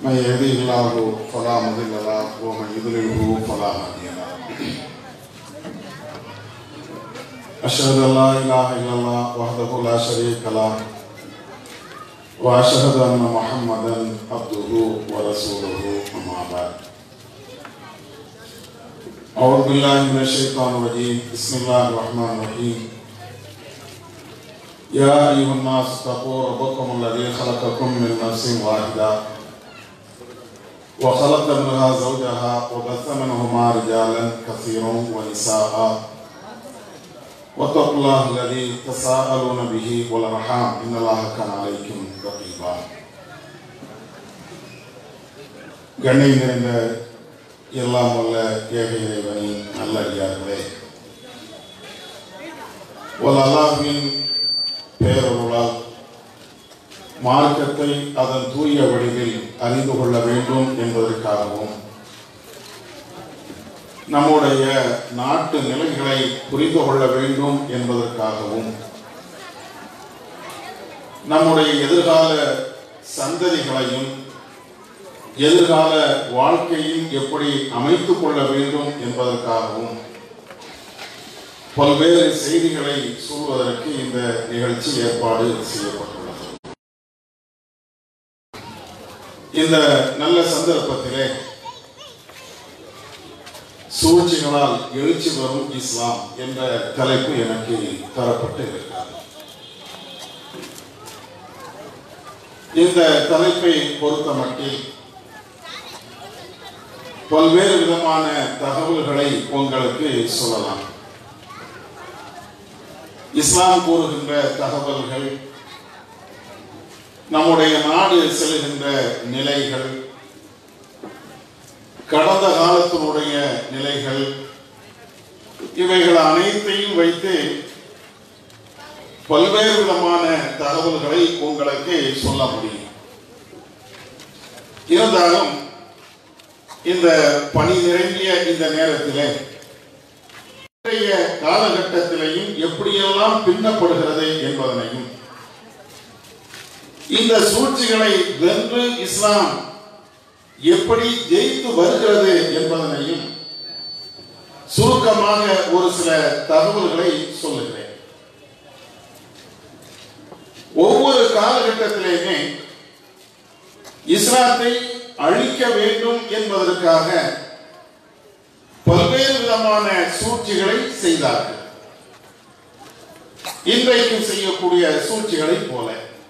من يهده الله فلا مضل له ومن يضلله فلا هادي له أشهد أن لا إله إلا الله وحده لا شريك له وأشهد أن محمدا عبده ورسوله أما بعد أعوذ بالله من الشيطان الرجيم بسم الله الرحمن الرحيم يا أيها الناس اتقوا ربكم الذي خلقكم من نفس واحدة وخلق منها زوجها وبث منهما رجالا كثيرا ونساء واتقوا الله الذي تساءلون به والأرحام إن الله كان عليكم رقيبا கண்ணை நிறைந்த எல்லாம் வல்ல ஏக இறைவனின் நல்லடியார்களே ஒரு அல்லாஹ்வின் பேரருளால் மார்க்கத்தை அதன் தூய வடிவில் அறிந்து கொள்ள வேண்டும் என்பதற்காகவும் நம்முடைய நாட்டு நிலைகளை புரிந்து கொள்ள வேண்டும் என்பதற்காகவும் நம்முடைய எதிர்கால சந்ததிகளையும் எதிர்கால வாழ்க்கையும் எப்படி அமைத்துக் கொள்ள வேண்டும் என்பதற்காகவும் பல்வேறு செய்திகளை சொல்வதற்கு இந்த நிகழ்ச்சி ஏற்பாடு செய்யப்பட்டுள்ளது இந்த நல்ல சந்தர்ப்பத்திலே சூழ்ச்சிகளால் எழுச்சி வரும் இஸ்லாம் என்ற தலைப்பு எனக்கு தரப்பட்டு இருக்கிறது இந்த தலைப்பை பொறுத்த மட்டில் பல்வேறு விதமான தகவல்களை உங்களுக்கு சொல்லலாம் இஸ்லாம் கூறுகின்ற தகவல்கள் நம்முடைய நாடு செல்கின்ற நிலைகள் கடந்த காலத்தினுடைய நிலைகள் இவைகள் அனைத்தையும் வைத்து பல்வேறு விதமான தகவல்களை உங்களுக்கு சொல்ல முடியும் இருந்தாலும் இந்த பணி நிரம்பிய இந்த நேரத்திலே இன்றைய காலகட்டத்திலையும் எப்படியெல்லாம் பின்னப்படுகிறது என்பதனையும் இந்த சூழ்ச்சிகளை வென்று இஸ்லாம் எப்படி ஜெயித்து வருகிறது என்பதனையும் சுருக்கமாக ஒரு சில தகவல்களை சொல்லுகிறேன் ஒவ்வொரு காலகட்டத்திலேயுமே இஸ்லாத்தை அழிக்க வேண்டும் என்பதற்காக பல்வேறு விதமான சூழ்ச்சிகளை செய்தார்கள் இன்றைக்கும் செய்யக்கூடிய சூழ்ச்சிகளை போல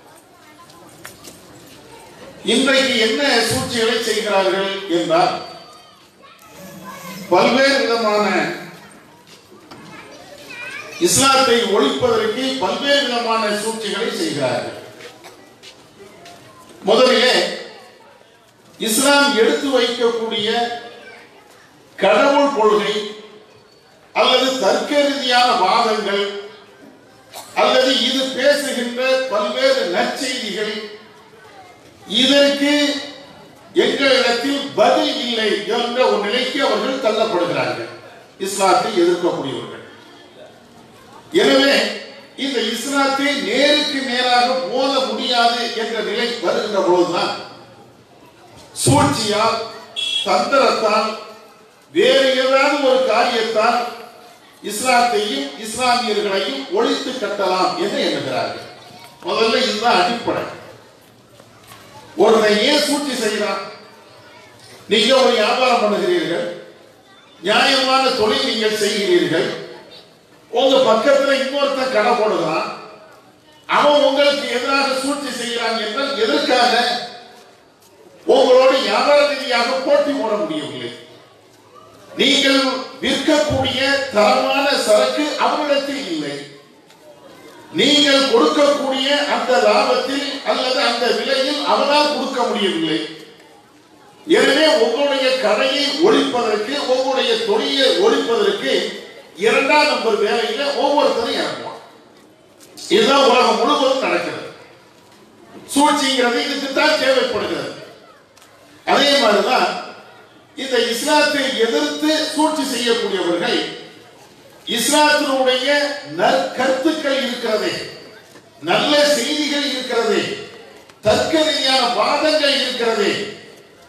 இன்றைக்கு என்ன சூழ்ச்சிகளை செய்கிறார்கள் என்றால் பல்வேறு விதமான இஸ்லாத்தை ஒழிப்பதற்கு பல்வேறு விதமான சூழ்ச்சிகளை செய்கிறார்கள் முதலிலே இஸ்லாம் எடுத்து வைக்கக்கூடிய கடவுள் கொள்கை அல்லது தர்க்க ரீதியான வாதங்கள் அல்லது இது பேசுகின்ற பல்வேறு நற்செய்திகள் இதற்கு எங்களிடத்தில் பதில் இல்லை என்ற ஒரு நிலைக்கு அவர்கள் தள்ளப்படுகிறார்கள் இஸ்லாத்தை எதிர்க்கக்கூடியவர்கள் எனவே இந்த இஸ்லாத்தை நேருக்கு நேராக மோத முடியாது என்ற நிலை வருகின்ற பொழுதுதான் சூழ்ச்சியால் தந்திரத்தால் வேறு ஏதாவது ஒரு காரியத்தால் இஸ்லாத்தையும் இஸ்லாமியர்களையும் ஒழித்து கட்டலாம் என்று எண்ணுகிறார்கள் முதல்ல இதுதான் அடிப்படை ஒருத்தன் ஏன் சூழ்ச்சி செய்கிறான் நீங்க ஒரு வியாபாரம் பண்ணுகிறீர்கள் நியாயமான தொழில் நீங்கள் செய்கிறீர்கள் உங்க பக்கத்துல இன்னொருத்தன் கடை போடுகிறான் அவன் உங்களுக்கு எதிராக சூழ்ச்சி செய்கிறான் என்றால் எதற்காக உங்களோடு வியாபார ரீதியாக போட்டி போட முடியவில்லை நீங்கள் விற்கக்கூடிய தரமான சரக்கு அவரிடத்தில் இல்லை நீங்கள் கொடுக்கக்கூடிய அந்த லாபத்தில் அல்லது அந்த விலையில் அவனால் கொடுக்க முடியவில்லை எனவே உங்களுடைய கடையை ஒழிப்பதற்கு உங்களுடைய தொழிலை ஒழிப்பதற்கு இரண்டாம் நம்பர் வேலையில ஒவ்வொருத்தரும் இறங்குவான் இதுதான் உலகம் முழுவதும் நடக்கிறது சூழ்ச்சிங்கிறது இதுக்கு தான் தேவைப்படுகிறது அதே மாதிரிதான் இந்த இஸ்லாத்தை எதிர்த்து சூழ்ச்சி செய்யக்கூடியவர்கள் இஸ்லாத்தினுடைய நற்கருத்துக்கள் இருக்கிறதே நல்ல செய்திகள் இருக்கிறதே தர்க்க ரீதியான வாதங்கள் இருக்கிறதே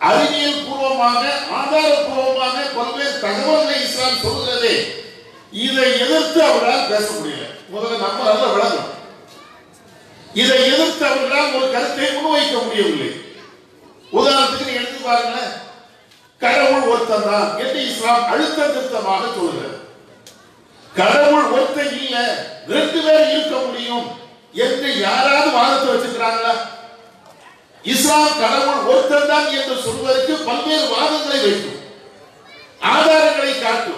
அறிவியல் பூர்வமாக ஆதாரபூர்வமாக பல்வேறு தகவல்களை இஸ்லாம் சொல்கிறதே இதை எதிர்த்து அவர்களால் பேச முடியல முதல்ல நம்ம நல்ல விளங்கணும் இதை எதிர்த்து அவர்களால் ஒரு கருத்தை முன்வைக்க முடியவில்லை உதாரணத்துக்கு நீங்க எடுத்து பாருங்களேன் கடவுள் ஒருத்தன் தான் என்று இஸ்லாம் அழுத்த திருத்தமாக சொல்கிறது கடவுள் ஒருத்தன் இல்ல ரெண்டு பேர் இருக்க முடியும் என்று யாராவது வாதத்தை வச்சிருக்கிறாங்களா இஸ்லாம் கடவுள் ஒருத்தன் தான் என்று சொல்வதற்கு பல்வேறு வாதங்களை வைக்கும் ஆதாரங்களை காட்டும்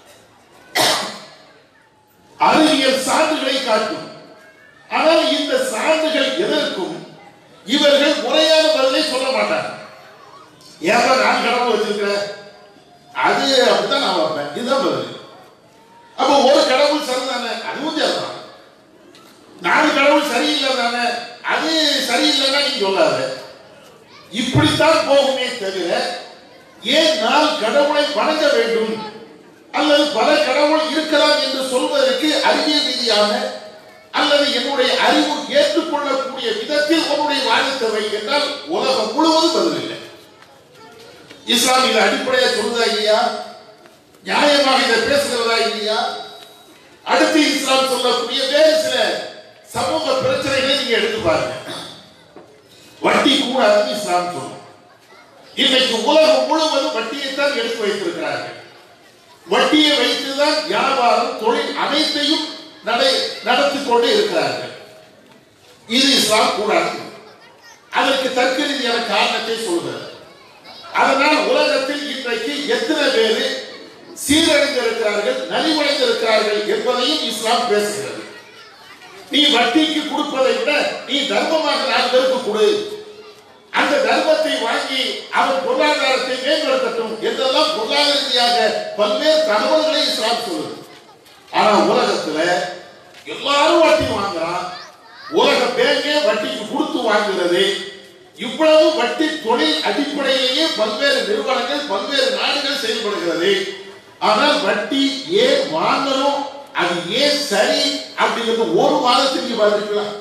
அறிவியல் சான்றுகளை காட்டும் ஆனால் இந்த சான்றுகள் எதற்கும் இவர்கள் முறையான பதிலை சொல்ல மாட்டாங்க ஏன் நான் கடவுள் வச்சிருக்கிறேன் அது அப்படித்தான் நான் வைப்பேன் இதுதான் பதில் அப்போ ஒரு கடவுள் சரிதானே அதுவும் சரிதான் நாலு கடவுள் சரியில்லை தானே அது சரியில்லைன்னா நீ சொல்லாத இப்படித்தான் போகுமே தவிர ஏன் நான் கடவுளை வணங்க வேண்டும் அல்லது பல கடவுள் இருக்கலாம் என்று சொல்வதற்கு அறிவியல் ரீதியாக அல்லது என்னுடைய அறிவு ஏற்றுக்கொள்ளக்கூடிய விதத்தில் உன்னுடைய வாதத்தை வை என்றால் உலகம் முழுவதும் பதில் இல்லை இஸ்லாம் இது அடிப்படையா சொல்லுதா இல்லையா நியாயமாக இதை பேசுகிறதா இல்லையா அடுத்து இஸ்லாம் சொல்லக்கூடிய வேறு சில சமூக பிரச்சனைகளை நீங்க எடுத்து பாருங்க வட்டி கூடாதுன்னு இஸ்லாம் சொல்லும் இன்னைக்கு உலகம் முழுவதும் வட்டியைத்தான் எடுத்து வைத்திருக்கிறார்கள் வட்டியை வைத்துதான் வியாபாரம் தொழில் அனைத்தையும் நடை நடத்தி கொண்டு இருக்கிறார்கள் இது இஸ்லாம் கூடாது அதற்கு தர்க்க ரீதியான காரணத்தை சொல்கிறது அதனால் உலகத்தில் இன்றைக்கு எத்தனை பேர் சீரழிந்திருக்கிறார்கள் நலிவடைந்திருக்கிறார்கள் என்பதையும் இஸ்லாம் பேசுகிறது நீ வட்டிக்கு கொடுப்பதை விட நீ தர்மமாக நாலு பேருக்கு கொடு அந்த தர்மத்தை வாங்கி அவன் பொருளாதாரத்தை மேம்படுத்தட்டும் என்றெல்லாம் பொருளாதார ரீதியாக பல்வேறு தகவல்களை இஸ்லாம் சொல்லுது ஆனா உலகத்துல எல்லாரும் வட்டி வாங்குறான் உலக பேங்கே வட்டிக்கு கொடுத்து வாங்குகிறது இவ்வளவு வட்டி தொழில் அடிப்படையிலேயே பல்வேறு நிறுவனங்கள் பல்வேறு நாடுகள் செயல்படுகிறது ஆனால் வட்டி ஏன் வாங்கணும் அது ஏன் சரி அப்படிங்கிறது ஒரு மாதத்துக்கு பார்த்துக்கலாம்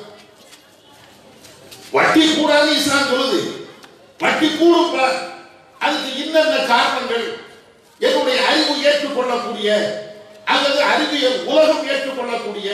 வட்டி கூடாது இஸ்லாம் சொல்லுது வட்டி கூடும் பார். அதுக்கு இன்னென்ன காரணங்கள் என்னுடைய அறிவு ஏற்றுக்கொள்ளக்கூடிய அல்லது அறிவியல் உலகம் ஏற்றுக்கொள்ளக்கூடிய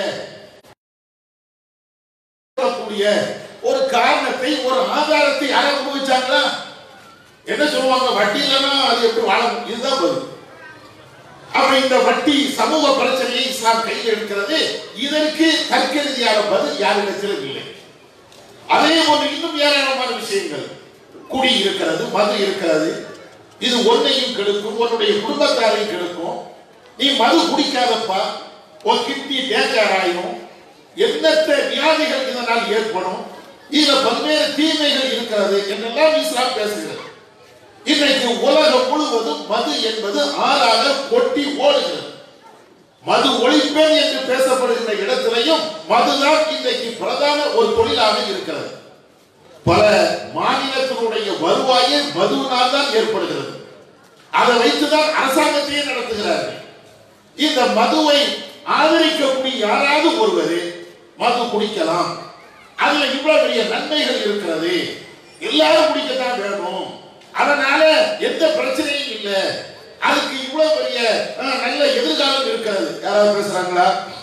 கூடிய ஒரு காரணத்தை ஒரு ஆதாரத்தை யாரை அனுபவிச்சாங்களா என்ன சொல்லுவாங்க வட்டி இல்லைன்னா அது எப்படி வாழ முடியும்? இதுதான் பதில் அப்ப இந்த வட்டி சமூக பிரச்சனையை இஸ்லாம் கையில் எடுக்கிறது இதற்கு தர்க்க ரீதியான பதில் யாரிடத்திலும் இல்லை அதே போன்று இன்னும் ஏராளமான விஷயங்கள் குடி இருக்கிறது மது இருக்கிறது இது ஒன்னையும் கெடுக்கும் உன்னுடைய குடும்பத்தாரையும் கெடுக்கும் நீ மது குடிக்காதப்பா உன் கிட்னி டேஞ்சர் ஆயிடும் எண்ணற்ற வியாதிகள் இதனால் ஏற்படும் இதுல பல்வேறு தீமைகள் இருக்கிறது என்றெல்லாம் இஸ்லாம் பேசுகிறது இன்றைக்கு உலகம் முழுவதும் மது என்பது ஆறாக கொட்டி ஓடுகிறது மது ஒழிப்பேன் என்று பேசப்படுகின்ற இடத்திலையும் மதுதான் இன்றைக்கு பிரதான ஒரு தொழிலாக இருக்கிறது பல மாநிலத்தினுடைய வருவாயே மதுவினால் தான் ஏற்படுகிறது அதை வைத்துதான் அரசாங்கத்தையே நடத்துகிறார்கள் இந்த மதுவை ஆதரிக்கக்கூடிய யாராவது ஒருவர் மது குடிக்கலாம் அதுல இவ்வளவு பெரிய நன்மைகள் இருக்கிறது எல்லாரும் குடிக்கத்தான் வேணும் அதனால எந்த பிரச்சனையும் இல்லை அதுக்கு இவ்வளவு பெரிய அஹ், நல்ல எதிர்காலம் இருக்கிறது யாராவது பேசுறாங்களா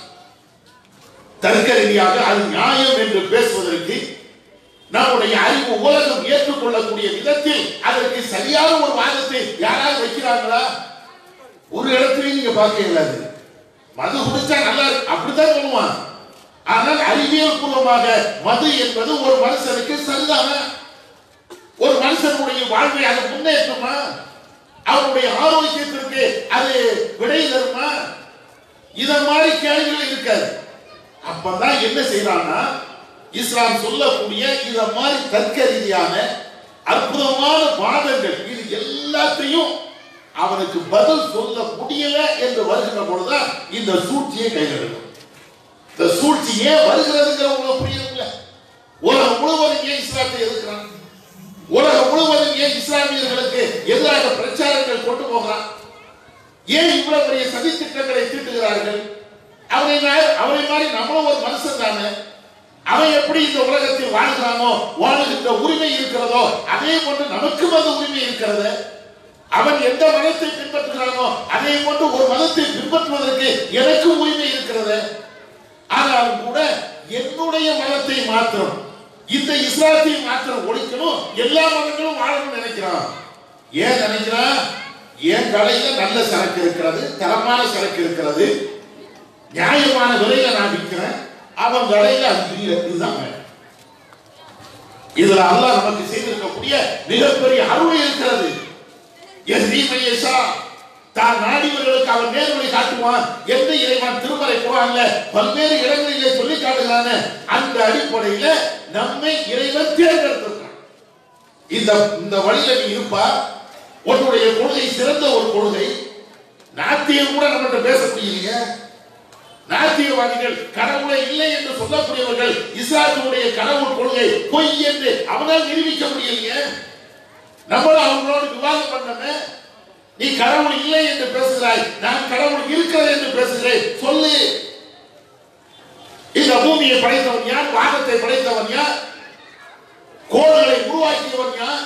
தர்க்க ரீதியாக அது நியாயம் என்று பேசுவதற்கு நம்முடைய அறிவு உலகம் ஏற்றுக்கொள்ளக்கூடிய விதத்தில் அதற்கு சரியான ஒரு வாதத்தை யாராவது வைக்கிறாங்களா ஒரு இடத்துலயும் நீங்க பார்க்க இயலாது மது குடிச்சா நல்லா இருக்கு அப்படித்தான் சொல்லுவான் ஆனால் அறிவியல் பூர்வமாக மது என்பது ஒரு மனுஷனுக்கு சரிதான ஒரு மனுஷனுடைய வாழ்வை அது முன்னேற்றுமா அவருடைய ஆரோக்கியத்திற்கு அது விடை தருமா இத மாதிரி கேள்விகள் இருக்காது அப்பதான் என்ன செய்யறான்னா இஸ்லாம் சொல்லக்கூடிய இத மாதிரி தர்க்க ரீதியான அற்புதமான வாதங்கள் இது எல்லாத்தையும் அவனுக்கு பதில் சொல்ல முடியல என்று வருகின்ற பொழுதுதான் இந்த சூழ்ச்சியை கையில் எடுக்கும் இந்த சூழ்ச்சி ஏன் வருகிறதுங்கிற உங்களுக்கு புரியுதுங்களா உலகம் முழுவதும் ஏன் இஸ்லாத்தை எதிர்க்கிறான் உலகம் முழுவதும் ஏன் இஸ்லாமியர்களுக்கு எதிராக பிரச்சாரங்கள் கொண்டு போகிறான் ஏன் இவ்வளவு பெரிய சதி திட்டங்களை தீட்டுகிறார்கள் அவரை மா- அவரை மாதிரி நம்மளும் ஒரு மனுஷன் தானே அவன் எப்படி இந்த உலகத்தில் வாழ்கிறானோ வாழுகின்ற உரிமை இருக்கிறதோ அதே போன்று நமக்கும் அந்த உரிமை இருக்கிறது அவன் எந்த மதத்தை பின்பற்றுகிறானோ அதே போன்று ஒரு மதத்தை பின்பற்றுவதற்கு எனக்கும் உரிமை இருக்கிறது ஆனாலும் கூட என்னுடைய மதத்தை மாத்திரம் இந்த இஸ்லாத்தை மாத்திரம் ஒழிக்கணும் எல்லா மதங்களும் வாழணும்னு நினைக்கிறான் ஏன் நினைக்கிறான் என் கடையில நல்ல சரக்கு இருக்கிறது தரமான சரக்கு இருக்கிறது நியாயமான விலையில நான் விற்கிறேன் அவன் கடையில அது இல்லை இதுதான் வேணும். இதுல அல்லாஹ் நமக்கு செய்திருக்கக்கூடிய மிகப்பெரிய அருள் இருக்கிறது என் தீமையேசா தான் நாடியவர்களுக்கு அவன் நேர்வழி காட்டுவான் எந்த இறைவன் திருமறை குரான்ல பல்வேறு இடங்களிலே சொல்லி காட்டுகிறான அந்த அடிப்படையில நம்மை இறைவன் தேர்ந்தெடுத்திருக்கான் இந்த இந்த வழியில நீ இருப்பா உன்னுடைய கொள்கை சிறந்த ஒரு கொள்கை நாத்தியம் கூட நம்மகிட்ட பேச முடியலையே நாத்தியவாதிகள் கடவுளை இல்லை என்று சொல்லக்கூடியவர்கள் இஸ்லாத்தினுடைய கடவுள் கொள்கை பொய் என்று அவனால் நிரூபிக்க முடியலையே நம்மளும் அவங்களோடு விவாதம் பண்ணமே நீ கடவுள் இல்லை என்று பேசுகிறாய் நான் கடவுள் இருக்கிறது என்று பேசுகிறேன் சொல்லு இந்த பூமியை படைத்தவன் யார் வானத்தை படைத்தவன் யார் கோள்களை உருவாக்கியவன் யார்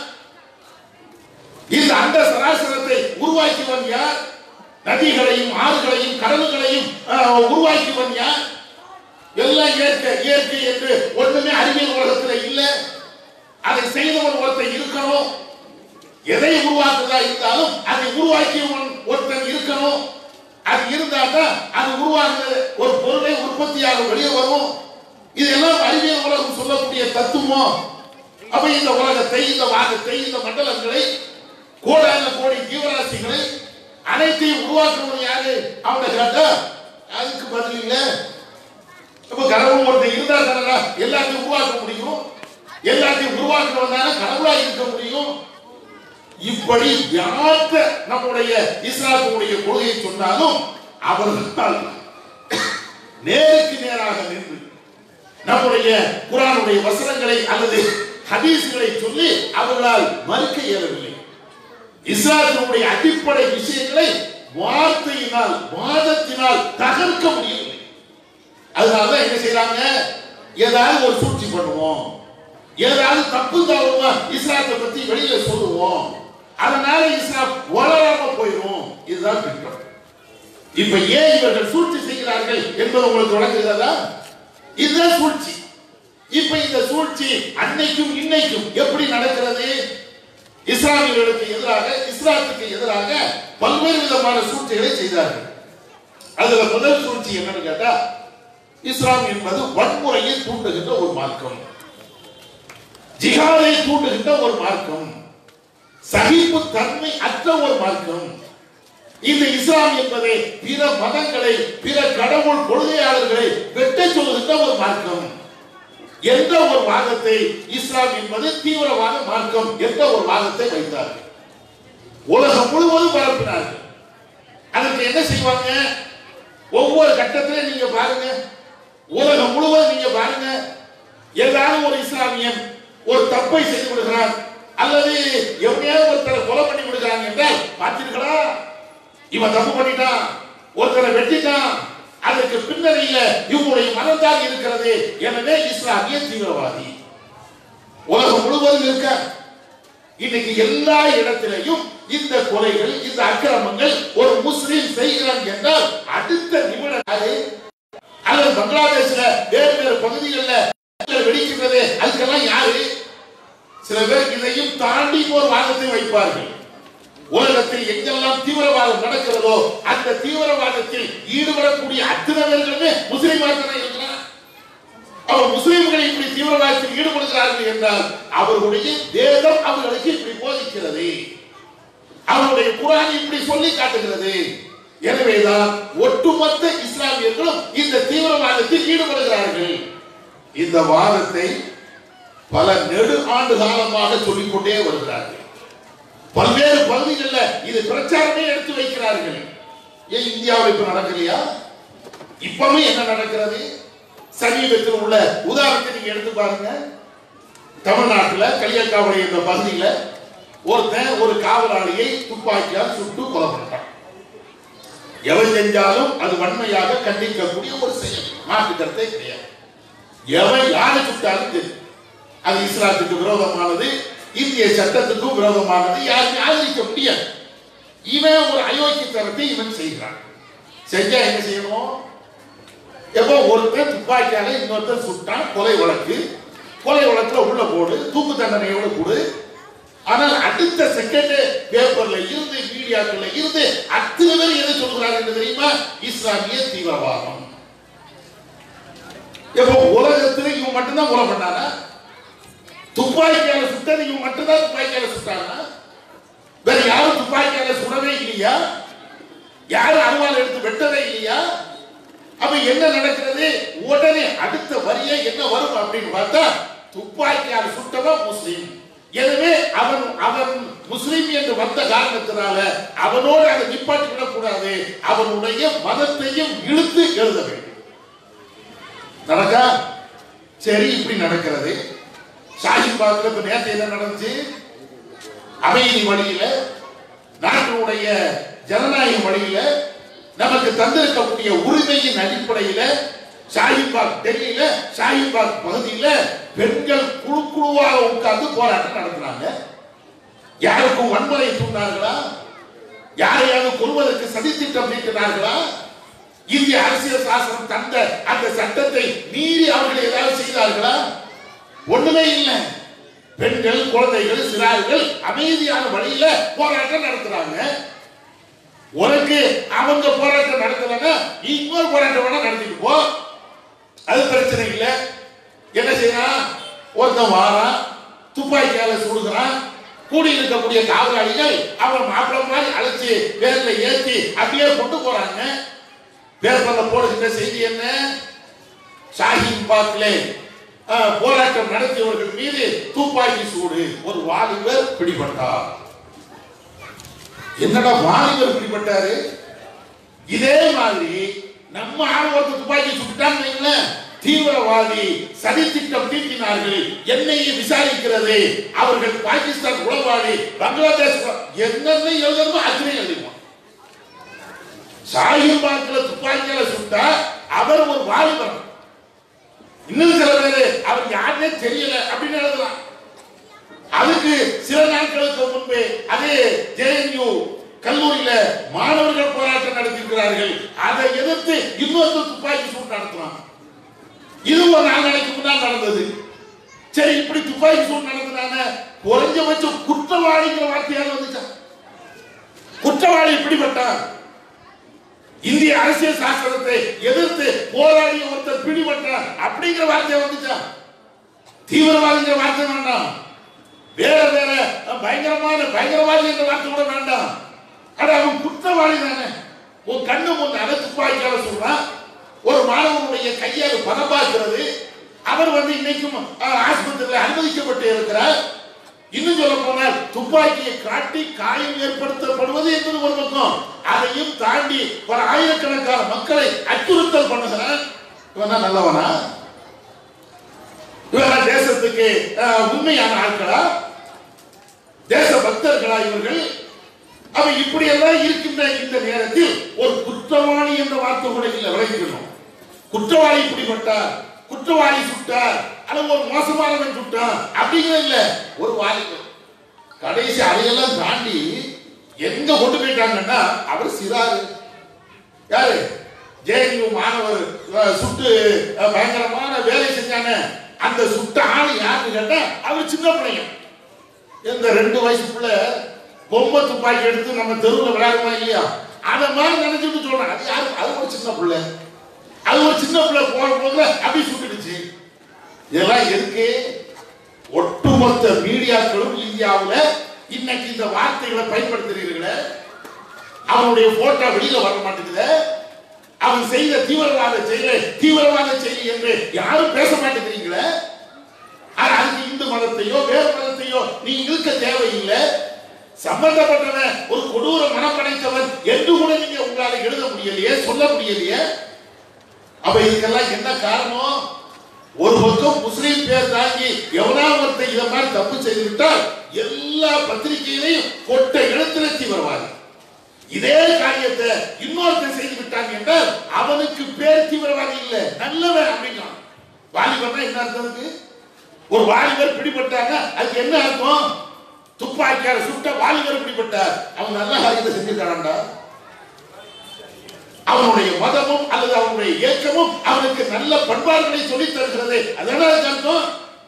இந்த அண்ட சராசரத்தை உருவாக்கியவன் யார் நதிகளையும் ஆறுகளையும் கடல்களையும் ஆஹ், உருவாக்கியவன் யார் எல்லாம் இயற்கை இயற்கை என்று ஒண்ணுமே அறிவியல் உலகத்தில் இல்லை அதை செய்தவன் ஒருத்தன் இருக்கணும் எதை உருவாக்குறதா இருந்தாலும் அதை உருவாக்கியவன் ஒருத்தன் இருக்கணும் அது இருந்தா தான் அது உருவாக்குற ஒரு பொருளை உற்பத்தியாக வெளியே வரும் இதெல்லாம் அறிவியல் உலகம் சொல்லக்கூடிய தத்துவம் அப்ப இந்த உலகத்தை இந்த வாகத்தை இந்த மண்டலங்களை கோடான கோடி ஜீவராசிகளை அனைத்தையும் உருவாக்குறவன் யாரு அவனை கேட்டா அதுக்கு பதில் இல்லை அப்ப கடவுள் ஒருத்தன் இருந்தா தானடா எல்லாத்தையும் உருவாக்க முடியும் எல்லாத்தையும் உருவாக்குறவன் தானே கடவுளா இருக்க முடியும் இப்படி யார்த்த நம்முடைய இஸ்லாத்தினுடைய கொள்கையை சொன்னாலும் அவர்களால் நேருக்கு நேராக நின்று நம்முடைய குரானுடைய வசனங்களை அல்லது ஹதீஸ்களை சொல்லி அவர்களால் மறுக்க இயலவில்லை இஸ்லாத்தினுடைய அடிப்படை விஷயங்களை வார்த்தையினால் வாதத்தினால் தகர்க்க முடியவில்லை அதனாலதான் என்ன செய்யறாங்க ஏதாவது ஒரு சூழ்ச்சி பண்ணுவோம் ஏதாவது தப்பு தவறுமா இஸ்லாத்தை பத்தி வெளியில சொல்லுவோம் அதனால இஸ்லாம் வளராம போயிடும் இதுதான் திட்டம் இப்ப ஏன் இவர்கள் சூழ்ச்சி செய்கிறார்கள் என்பது உங்களுக்கு விளங்குகிறதா இதுதான் சூழ்ச்சி இப்ப இந்த சூழ்ச்சி அன்னைக்கும் இன்னைக்கும் எப்படி நடக்கிறது இஸ்லாமியர்களுக்கு எதிராக இஸ்லாத்துக்கு எதிராக பல்வேறு விதமான சூழ்ச்சிகளை செய்தார்கள் அதுல முதல் சூழ்ச்சி என்னன்னு கேட்டா இஸ்லாம் என்பது வன்முறையை தூண்டுகின்ற ஒரு மார்க்கம் ஜிஹாதை தூண்டுகின்ற ஒரு மார்க்கம் சகிப்பு தன்மை அற்ற ஒரு மார்க்கம் இந்த இஸ்லாம் என்பதை பிற மதங்களை பிற கடவுள் கொள்கையாளர்களை வெட்ட சொல்லுகின்ற ஒரு மார்க்கம் என்ற ஒரு வாதத்தை இஸ்லாம் என்பது தீவிரவாத மார்க்கம் என்ற ஒரு வாதத்தை வைத்தார்கள் உலகம் முழுவதும் பரப்பினார்கள் அதற்கு என்ன செய்வாங்க ஒவ்வொரு கட்டத்திலும் நீங்க பாருங்க உலகம் முழுவதும் நீங்க பாருங்க ஏதாவது ஒரு இஸ்லாமியன் ஒரு தப்பை செய்து விடுகிறான் அல்லது எவனையாவது ஒருத்தரை கொலை பண்ணி விடுகிறாங்க என்றால் பார்த்தீர்களா இவன் தப்பு பண்ணிட்டான் ஒருத்தரை வெட்டிட்டான் அதற்கு பின்னணியில இவங்களுடைய மனம்தான் இருக்கிறது எனவே இஸ்லாமிய தீவிரவாதி உலகம் முழுவதும் இருக்க இன்னைக்கு எல்லா இடத்திலையும் இந்த கொலைகள் இந்த அக்கிரமங்கள் ஒரு முஸ்லீம் செய்கிறான் என்றால் அடுத்த நிமிடம் யாரு அல்லது பங்களாதேஷ்ல வேறு வேறு பகுதிகளில் வெடிக்கின்றது அதுக்கெல்லாம் யாரு சில பேர் இதையும் தாண்டி ஒரு வாதத்தை வைப்பார்கள் உலகத்தில் எங்கெல்லாம் தீவிரவாதம் நடக்கிறதோ அந்த தீவிரவாதத்தில் ஈடுபடக்கூடிய அத்தனை பேர்களுமே முஸ்லீமாக தானே இருக்கிறான் அவர் முஸ்லிம்களை இப்படி தீவிரவாதத்தில் ஈடுபடுகிறார்கள் என்றால் அவர்களுடைய வேதம் அவர்களுக்கு இப்படி போதிக்கிறது அவருடைய குரான் இப்படி சொல்லி காட்டுகிறது எனவேதான் ஒட்டுமொத்த இஸ்லாமியர்களும் இந்த தீவிரவாதத்தில் ஈடுபடுகிறார்கள் இந்த வாதத்தை பல நெடு ஆண்டு காலமாக சொல்லிக்கொண்டே வருகிறார்கள் பல்வேறு பகுதிகளில் இது பிரச்சாரமே எடுத்து வைக்கிறார்கள் ஏன் இந்தியாவில் இப்ப நடக்கலையா இப்பவே என்ன நடக்கிறது சமீபத்தில் உள்ள உதாரணத்தை நீங்க எடுத்து பாருங்க தமிழ்நாட்டில் களியக்காவடி என்ற பகுதியில் ஒருத்தன் ஒரு காவலாளியை துப்பாக்கியால் சுட்டு கொலை பண்ணிட்டான் எவன் செஞ்சாலும் அது வன்மையாக கண்டிக்கக்கூடிய ஒரு செயல் மாற்று கருத்தை கிடையாது எவன் யாரை சுட்டாலும் சரி அது இஸ்லாத்துக்கு விரோதமானது இந்திய சட்டத்துக்கும் விரோதமானது யாருமே ஆதரிக்க முடியாது இவன் ஒரு அயோக்கியத்தனத்தை இவன் செய்கிறான் செஞ்சா என்ன செய்யணும் எப்போ ஒருத்தன் துப்பாக்கியால இன்னொருத்தன் சுட்டான் கொலை வழக்கு கொலை வழக்குல உள்ள போடு தூக்கு தண்டனையோட கொடு ஆனால் அடுத்த செகண்ட் பேப்பர்ல இருந்து மீடியாக்கள்ல இருந்து அத்தனை பேர் எதை சொல்கிறாங்க என்று தெரியுமா இஸ்லாமிய தீவிரவாதம் எப்போ உலகத்துல இவன் மட்டும்தான் கொலை பண்ணானா துப்பாக்கியால சுட்டது இவன் மட்டும்தான் துப்பாக்கியால சுட்டானா வேற யாரும் துப்பாக்கியால சுடவே இல்லையா யாரும் அருவாள் எடுத்து வெட்டவே இல்லையா அப்ப என்ன நடக்கிறது உடனே அடுத்த வரியே என்ன வரும் அப்படின்னு பார்த்தா துப்பாக்கியால் சுட்டவன் முஸ்லீம் எனவே அவன் அவன் முஸ்லீம் என்று வந்த காரணத்தினால அவனோடு அதை நிப்பாட்டி விடக்கூடாது அவனுடைய மதத்தையும் இழுத்து எழுத வேண்டும் நடக்கா சரி இப்படி நடக்கிறது ஷாஹின் பாக்ல இப்ப நேரத்தை என்ன நடந்துச்சு அமைதி வழியில நாட்டினுடைய ஜனநாயக வழியில நமக்கு தந்திருக்கக்கூடிய உரிமையின் அடிப்படையில ஷாஹின்பாக் டெல்லியில ஷாஹின்பாக் பகுதியில பெண்கள் குழு குழுவாக உட்கார்ந்து போராட்டம் நடத்துறாங்க யாருக்கும் வன்முறை தூண்டார்களா யாரையாவது கொள்வதற்கு சதித்திட்டம் நீட்டினார்களா இந்திய அரசியல் சாசனம் தந்த அந்த சட்டத்தை மீறி அவர்கள் ஏதாவது செய்தார்களா ஒண்ணுமே இல்லை பெண்கள் குழந்தைகள் சிறார்கள் அமைதியான வழியில போராட்டம் நடத்துறாங்க உனக்கு அவங்க போராட்டம் நடத்தலன்னா நீ இன்னொரு போராட்டம் வேணா நடத்திட்டு போ அது பிரச்சனை இல்லை என்ன செய்யறான் ஒருத்தன் வாரான் துப்பாக்கியால சுடுகிறான் கூடி இருக்கக்கூடிய காவலாளிகள் அவன் மாப்பிள்ள மாதிரி அழைச்சி பேர்ல ஏத்தி அப்படியே கொண்டு போறாங்க பேப்பர்ல போடுகின்ற செய்தி என்ன ஷாஹின் பார்க்லே அஹ், போராட்டம் நடத்தியவர்கள் மீது துப்பாக்கி சூடு ஒரு வாலிபர் பிடிபட்டார் என்னடா வாலிபர் பிடிபட்டாரு இதே மாதிரி நம்ம ஆளுநருக்கு துப்பாக்கி சுட்டான்னு வைங்களேன், தீவிரவாதி சதித்திட்டம் தீட்டினார்கள் என்னையை விசாரிக்கிறது அவர்கள் பாகிஸ்தான் உளவாளி பங்களாதேஷ் உள- என்னென்ன எழுதணுமோ அத்தனை எழுதிடுவான் ஷாஹின் பாக்கில் துப்பாக்கியால சுட்டா அவர் ஒரு வாலிபர் இன்னும் சில பேரு அவர் யாருன்னே தெரியல அப்படின்னு எழுதலாம் அதுக்கு சில நாட்களுக்கு முன்பே அதே ஜேஎன்யூ கல்லூரியில மாணவர்கள் போராட்டம் நடத்தியிருக்கிறார்கள் அதை எதிர்த்து இன்னொரு துப்பாக்கி சூடு நடத்துறான் இது ஒரு நாலு நாளைக்கு முன்னால் நடந்தது சரி இப்படி துப்பாக்கி சூடு நடத்தினாங்க குறைஞ்சபட்சம் குற்றவாளிங்கிற வார்த்தையாக வந்துச்சா குற்றவாளி இப்படிப்பட்டான் இந்திய அரசியல் சாஸ்திரத்தை எதிர்த்து போராடிய ஒருத்தர் பிடிபட்டார் அப்படிங்கிற வார்த்தை வந்துச்சா தீவிரவாதிங்கிற வார்த்தை வேண்டாம் வேற வேற பயங்கரமான பயங்கரவாதி என்ற வார்த்தை கூட வேண்டாம் அட அவன் குற்றவாளி தானே உன் கண்ணு முன் அதை துப்பாக்கியால சொல்றான் ஒரு மாணவனுடைய கையால் பணம் பார்க்கிறது அவர் வந்து இன்னைக்கும் அஹ், ஆஸ்பத்திரியில் அனுமதிக்கப்பட்டு இருக்கிறார் இன்னும் சொல்ல போனால் துப்பாக்கியை காட்டி காயம் ஏற்படுத்தப்படுவது என்பது ஒரு பக்கம் அதையும் தாண்டி பல ஆயிரக்கணக்கான மக்களை அச்சுறுத்தல் பண்ணுகிறான் இவனா நல்லவனா இவரா தேசத்துக்கு அஹ், உண்மையான ஆட்களா தேச பக்தர்களா இவர்கள் அவ இப்படி எல்லாம் இருக்கின்ற இந்த நேரத்தில் ஒரு குற்றவாளி என்ற வார்த்தை கூட இல்லை விளைவிக்கணும் குற்றவாளி இப்படிப்பட்டார் குற்றவாளி சுட்டார் அல்லது ஒரு மோசமானவன் சுட்டான் அப்படிங்கிறது இல்ல ஒரு வாலிபர் கடைசி அதையெல்லாம் தாண்டி எங்க கொண்டு போயிட்டாங்கன்னா அவர் சிறாரு யாரு ஜேஎன்யூ மாணவர் அஹ், சுட்டு அஹ், பயங்கரமான வேலை செஞ்சானே அந்த சுட்ட ஆளு யாருன்னு கேட்டா அவர் சின்ன பையன் இந்த ரெண்டு வயசுக்குள்ள பொம்மை துப்பாக்கி எடுத்து நம்ம தெருவில் விளையாடுமா இல்லையா அத மாதிரி நினைச்சுட்டு சொல்றேன் அது யாரு அது ஒரு சின்ன பிள்ளை அது ஒரு சின்ன பிள்ளை போன போதுல அப்படி சுட்டுடுச்சு இதெல்லாம் எதுக்கு ஒட்டுமொத்த மீடியாக்களும் இந்தியாவுல இன்னைக்கு இந்த வார்த்தைகளை பயன்படுத்துறீர்களே அவனுடைய போட்டோ வெளியில வர மாட்டேங்குது அவன் செய்த தீவிரவாத செயலை தீவிரவாத செயல் என்று யாரும் பேச மாட்டேங்கிறீங்களே ஆனா அதுக்கு இந்து மதத்தையோ வேறு மதத்தையோ நீ இழுக்க தேவையில்லை சம்பந்தப்பட்டவன் ஒரு கொடூர மனம் படைத்தவன் என்று கூட நீங்க உங்களால எழுத முடியலையே சொல்ல முடியலையே அப்ப இதுக்கெல்லாம் என்ன காரணம் ஒரு பக்கம் முஸ்லீம் பேர் தாங்கி எவனா ஒருத்தன் இத மாதிரி தப்பு செய்து விட்டால் எல்லா பத்திரிகையிலையும் கொட்ட எழுத்துல தீவிரவாதி இதே காரியத்தை இன்னொருத்தன் செய்து விட்டான் என்றால் அவனுக்கு பேர் தீவிரவாதி இல்ல நல்லவன் அப்படிங்கிறான் வாலிபர்னா என்ன அர்த்தம் இருக்கு ஒரு வாலிபர் பிடிபட்டாங்க அதுக்கு என்ன அர்த்தம் துப்பாக்கியால சுட்ட வாலிபர் பிடிபட்டார் அவன் நல்ல காரியத்தை செஞ்சிருக்கான்டா அவனுடைய மதமும் அல்லது அவனுடைய இயக்கமும் அவனுக்கு நல்ல பண்பாடுகளை சொல்லித் தருகிறது அதான அதுக்கு அர்த்தம்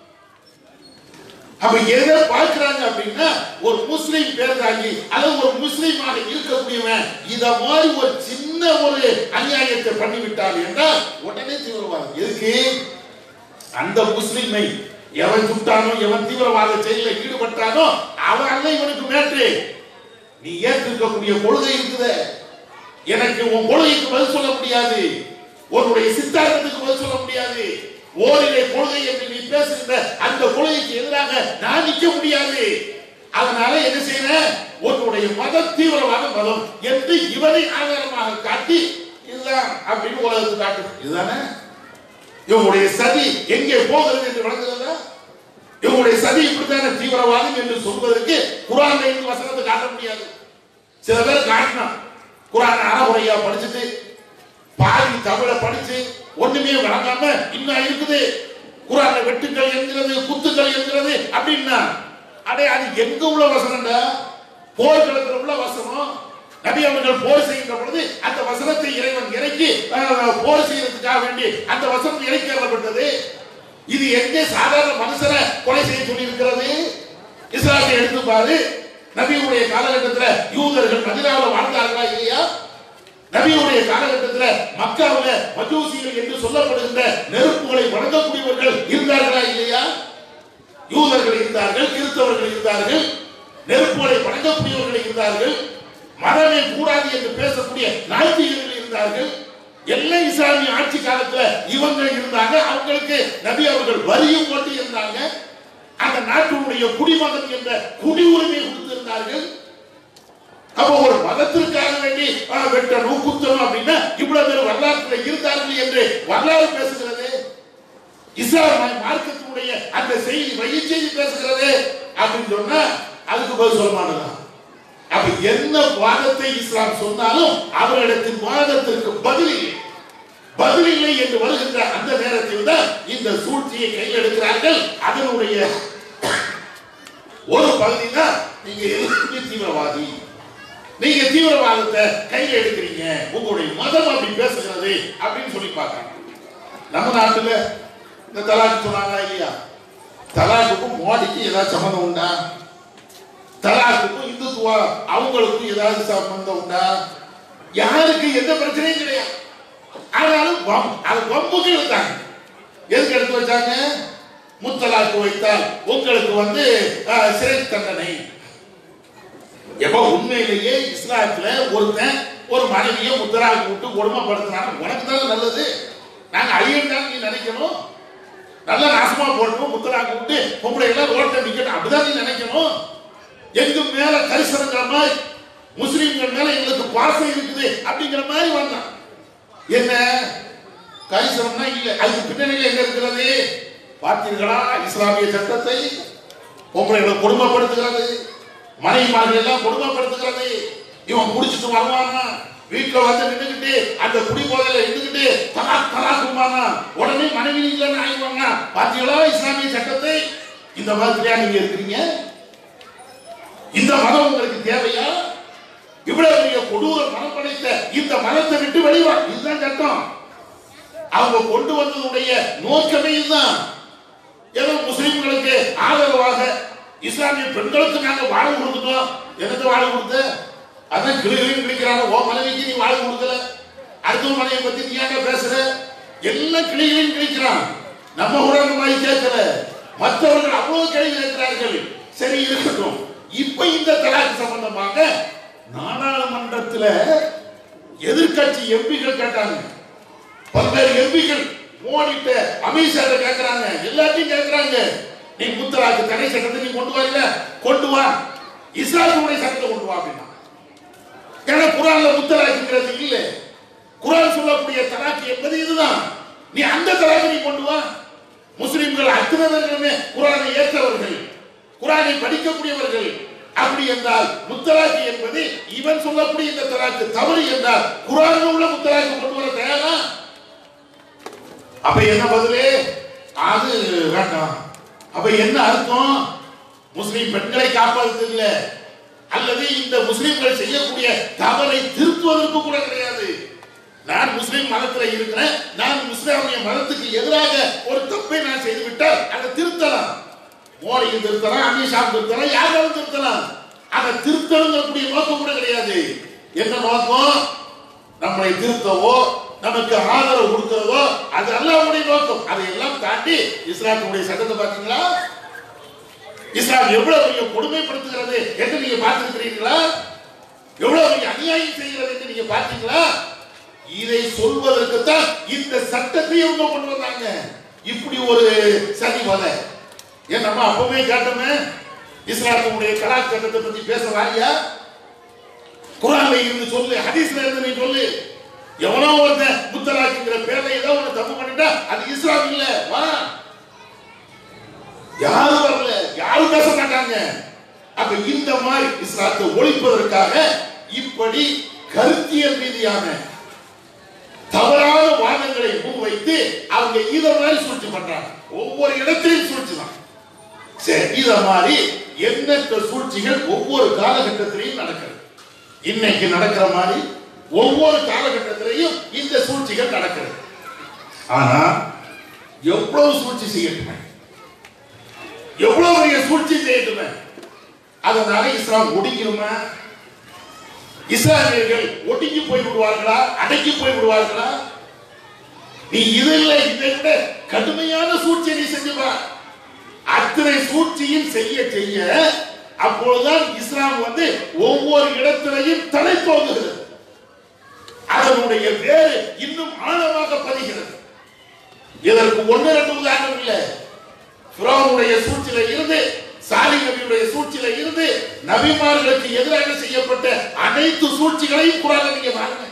அப்ப எதை பார்க்கிறாங்க அப்படின்னா ஒரு முஸ்லீம் பேர்தாங்கி அல்லது ஒரு முஸ்லீமாக இருக்கக்கூடியவன் இத மாதிரி ஒரு சின்ன ஒரு அநியாயத்தை பண்ணிவிட்டால் என்றால் உடனே தீவிரவாதம் எதுக்கு அந்த முஸ்லீமை எவன் சுட்டானோ எவன் தீவிரவாத செயலில் ஈடுபட்டானோ அவன் அல்ல இவனுக்கு மேற்று நீ ஏற்றிருக்கக்கூடிய கொள்கை இருக்குது எனக்கு உன் கொள்கைக்கு பதில் சொல்ல முடியாது உன்னுடைய சித்தாந்தத்துக்கு பதில் சொல்ல முடியாது ஓரிரை கொள்கை என்று நீ பேசுகின்ற அந்த கொள்கைக்கு எதிராக நான் நிற்க முடியாது அதனால என்ன செய்யற உன்னுடைய மத தீவிரவாத மதம் என்று இவனை ஆதாரமாக காட்டி இதுதான் அப்படின்னு உலகத்துக்கு காட்டு இதுதானே இவங்களுடைய சதி எங்கே போகிறது என்று விளங்குகிறதா இவங்களுடைய சதி இப்படித்தானே தீவிரவாதம் என்று சொல்வதற்கு குரான்ல இருந்து வசனத்தை காட்ட முடியாது சில பேர் காட்டினான் குரான் அறமுறையா படிச்சுட்டு பாதி தமிழை படிச்சு ஒண்ணுமே வழங்காம இன்னும் இருக்குது குரான்ல வெட்டுக்கள் என்கிறது குத்துக்கள் என்கிறது அப்படின்னா அடே அது எங்க உள்ள வசனம்டா போர்க்களத்தில் உள்ள வசனம் நபி அவர்கள் போர் செய்கின்ற பொழுது அந்த வசனத்தை இறைவன் இறக்கி அஹ், போர் செய்யறதுக்காக வேண்டி அந்த வசனம் இறக்கி அருளப்பட்டது இது எங்கே சாதாரண மனுஷனை கொலை செய்ய சொல்லி இருக்கிறது இஸ்லாத்தை எடுத்து பாரு நபியுடைய காலகட்டத்தில் யூதர்கள் மதினாவில் வாழ்ந்தார்களா இல்லையா நபியுடைய காலகட்டத்தில் மக்காவில் மஜூசிகள் என்று சொல்லப்படுகின்ற நெருப்புகளை வணங்கக்கூடியவர்கள் இருந்தார்களா இல்லையா யூதர்கள் இருந்தார்கள் கிறிஸ்தவர்கள் இருந்தார்கள் நெருப்புகளை வணங்கக்கூடியவர்கள் இருந்தார்கள் மதமே கூடாது என்று பேசக்கூடிய நாத்திகர்கள் இருந்தார்கள் எல்லாம் இஸ்லாமிய ஆட்சி காலத்துல இவங்க இருந்தாங்க அவங்களுக்கு நபி அவர்கள் வரியும் போட்டு இருந்தாங்க அந்த நாட்டினுடைய குடிமகன் என்ற குடி உரிமை கொடுத்திருந்தார்கள் அப்போ ஒரு மதத்திற்காக வேண்டி ஆ, வெட்டணும் குத்தணும் அப்படின்னா இவ்வளவு பேர் வரலாற்றுல இருந்தார்கள் என்று வரலாறு பேசுகிறது இஸ்லாம் மார்க்கத்தினுடைய அந்த செய்தி மைய செய்தி பேசுகிறது அப்படின்னு சொன்னா அதுக்கு பதில் சொல்ல மாட்டேங்கிறான் அப்ப என்ன வாதத்தை இஸ்லாம் சொன்னாலும் அவர்களிடத்தின் வாதத்திற்கு பதில் இல்லை பதில் இல்லை என்று வருகின்ற அந்த நேரத்தில் தான் இந்த சூழ்ச்சியை கையில் எடுக்கிறார்கள் அதனுடைய ஒரு பகுதி தான் நீங்க எதிர்ப்பு தீவிரவாதி நீங்க தீவிரவாதத்தை கையில் எடுக்கிறீங்க உங்களுடைய மதம் அப்படி பேசுகிறது அப்படின்னு சொல்லி பார்க்கறாங்க நம்ம நாட்டுல இந்த தலாக் சொன்னாங்க இல்லையா தலாக்குக்கும் மோடிக்கு ஏதாவது சம்மந்தம் உண்டா தலாக்குக்கும் இந்துத்துவா அவங்களுக்கும் ஏதாவது சம்பந்தம் உண்டா யாருக்கு எந்த பிரச்சனையும் கிடையாது ஆனாலும் வம்- அது வம்புக்கு இருந்தாங்க எதுக்கு எடுத்து வச்சாங்க முத்தலாக்கு வைத்தால் உங்களுக்கு வந்து அஹ், சிறை தண்டனை எப்ப உண்மையிலேயே இஸ்லாத்துல ஒருத்தன் ஒரு மனைவியை முத்தலாக்கு விட்டு கொடுமைப்படுத்தினாங்க உனக்கு தானே நல்லது நாங்க அழியண்டான்னு நீ நினைக்கணும் நல்ல நாசமா போடணும் முத்தலாக்கு விட்டு பொம்பளை எல்லாம் ரோட்ல நிக்கணும் அப்படிதான் நீ நினைக்கணும் எங்க மேல கரிசனங்கிற மாதிரி முஸ்லிம்கள் மேல எங்களுக்கு பாசம் இருக்குது அப்படிங்கிற மாதிரி வந்தான் என்ன கரிசனம்னா இல்ல அதுக்கு பின்னணியில் என்ன இருக்கிறது பார்த்தீர்களா இஸ்லாமிய சட்டத்தை பொம்பளைகளை கொடுமைப்படுத்துகிறது மனைவிமார்கள் எல்லாம் கொடுமைப்படுத்துகிறது இவன் குடிச்சிட்டு வருவானா வீட்டுல வந்து நின்றுகிட்டு அந்த குடி போதையில இருந்துகிட்டு தலா தலாக்குமானா உடனே மனைவி இல்லைன்னு ஆயிடுவாங்க பாத்தீங்களா இஸ்லாமிய சட்டத்தை இந்த மாதிரியா நீங்க இருக்கிறீங்க இந்த மதம் உங்களுக்கு தேவையா இவ்வளவு பெரிய கொடூர மனம் படைத்த இந்த மதத்தை விட்டு வெளிவா இதுதான் சட்டம் அவங்க கொண்டு வந்ததுடைய நோக்கமே இதுதான் ஏதோ முஸ்லிம்களுக்கு ஆதரவாக இஸ்லாமிய பெண்களுக்கு நாங்க வாழ்வு கொடுத்துட்டோம் எனக்கு வாழ்வு கொடுத்த அதான் கிளிகளையும் கிளிக்கிறாங்க ஓ மனைவிக்கு நீ வாழ்வு கொடுக்கல அடுத்த மனைவியை பத்தி நீ ஏன்டா பேசுற எல்லாம் கிளிகளையும் கிளிக்கிறான் நம்ம கூட அந்த மாதிரி கேட்கல மற்றவர்கள் அவ்வளவு கேள்வி கேட்கிறார்கள் சரி இருக்கட்டும் இப்ப இந்த தலாக்கு சம்பந்தமாக நாடாளுமன்றத்துல எதிர்க்கட்சி எம்பிகள் கேட்டாங்க பல்வேறு எம்பிகள் மோடிட்ட அமித்ஷா கேக்குறாங்க எல்லாத்தையும் கேக்குறாங்க நீ முத்தலாக்கு தடை சட்டத்தை நீ கொண்டு வரல கொண்டு வா இஸ்லாமுடைய சட்டத்தை கொண்டு வா அப்படின்னா ஏன்னா குரான்ல முத்தலாக்குங்கிறது இல்ல குரான் சொல்லக்கூடிய தலாக்கு என்பது இதுதான் நீ அந்த தலாக்கு நீ கொண்டு வா முஸ்லிம்கள் அத்தனை பேர்களுமே குரானை ஏற்றவர்கள் குரானை படிக்கக்கூடியவர்கள் அப்படி என்றால் முத்தலாக்கு என்பது இவன் சொல்லக்கூடிய இந்த தலாக்கு தவறு என்றால் குரானில் உள்ள முத்தலாக்கு கொண்டு வர தயாரா அப்ப என்ன பதிலே அது வேண்டாம் அப்ப என்ன அர்த்தம் முஸ்லிம் பெண்களை காப்பதற்கு இல்ல அல்லது இந்த முஸ்லிம்கள் செய்யக்கூடிய தவறை திருத்துவதற்கு கூட கிடையாது நான் முஸ்லிம் மதத்துல இருக்கிறேன் நான் இஸ்லாமிய மதத்துக்கு எதிராக ஒரு தப்பை நான் செய்து விட்டால் அதை திருத்தலாம் மோடியும் திருத்தலாம் அமித்ஷா திருத்தலாம் யாராலும் திருத்தலாம் அதை திருத்தணுங்கக்கூடிய நோக்கம் கூட கிடையாது என்ன நோக்கம் நம்மளை திருத்தவோ நமக்கு ஆதரவு கொடுக்கிறதோ அது அல்லாஹ்வுடைய நோக்கம் அதையெல்லாம் தாண்டி இஸ்லாத்தினுடைய சட்டத்தை பார்த்தீங்களா இஸ்லாம் எவ்வளவு பெரிய கொடுமைப்படுத்துகிறது என்று நீங்க பார்த்திருக்கிறீர்களா எவ்வளவு பெரிய அநியாயம் செய்கிறது என்று நீங்க பார்த்தீங்களா இதை சொல்வதற்கு தான் இந்த சட்டத்தை இவங்க கொண்டு வந்தாங்க இப்படி ஒரு சதி வலை ஏன் நம்ம அப்பவே கேட்டோமே இஸ்லாத்தினுடைய கலாச்சாரத்தை பத்தி பேச வாரியா குரான்ல இருந்து சொல்லு ஹதீஸ்ல இருந்து நீ சொல்லு எவனோ ஒருத்தன் முத்தலாக்குங்கிற பேர்ல ஏதோ ஒண்ணு தப்பு பண்ணிட்டா அது இஸ்லாம் இல்ல வா யாரும் வரல யாரும் பேச மாட்டாங்க அப்ப இந்த மாதிரி இஸ்லாத்தை ஒழிப்பதற்காக இப்படி கருத்தியல் ரீதியான தவறான வாதங்களை முன்வைத்து அவங்க இத மாதிரி சூழ்ச்சி பண்றாங்க ஒவ்வொரு இடத்திலும் சூழ்ச்சி தான் சரி இத மாதிரி எண்ணற்ற சூழ்ச்சிகள் ஒவ்வொரு காலகட்டத்திலையும் நடக்கிறது இன்னைக்கு நடக்கிற மாதிரி ஒவ்வொரு காலகட்டத்திலையும் இந்த சூழ்ச்சிகள் நடக்கிறது ஆனா எவ்வளவு சூழ்ச்சி செய்யட்டுமே எவ்வளவு பெரிய சூழ்ச்சி செய்யட்டுமே அதனால இஸ்லாம் ஒடுங்கிருமா இஸ்லாமியர்கள் ஒடுங்கி போய் விடுவார்களா அடக்கி போய் விடுவார்களா நீ இது இல்லை இதை விட கடுமையான சூழ்ச்சியை நீ செஞ்சுப்பா அத்தனை சூழ்ச்சியும் செய்ய செய்ய அப்பொழுதுதான் இஸ்லாம் வந்து ஒவ்வொரு இடத்திலையும் தலை தோங்குகிறது அதனுடைய வேறு இன்னும் ஆழமாக பதிகிறது இதற்கு ஒன்று ரெண்டு உதாரணம் இல்லை ஃபிரௌனுடைய சூழ்ச்சியில இருந்து சாலி நபியுடைய சூழ்ச்சியில இருந்து நபிமார்களுக்கு எதிராக செய்யப்பட்ட அனைத்து சூழ்ச்சிகளையும் குரான்ல நீங்க பாருங்க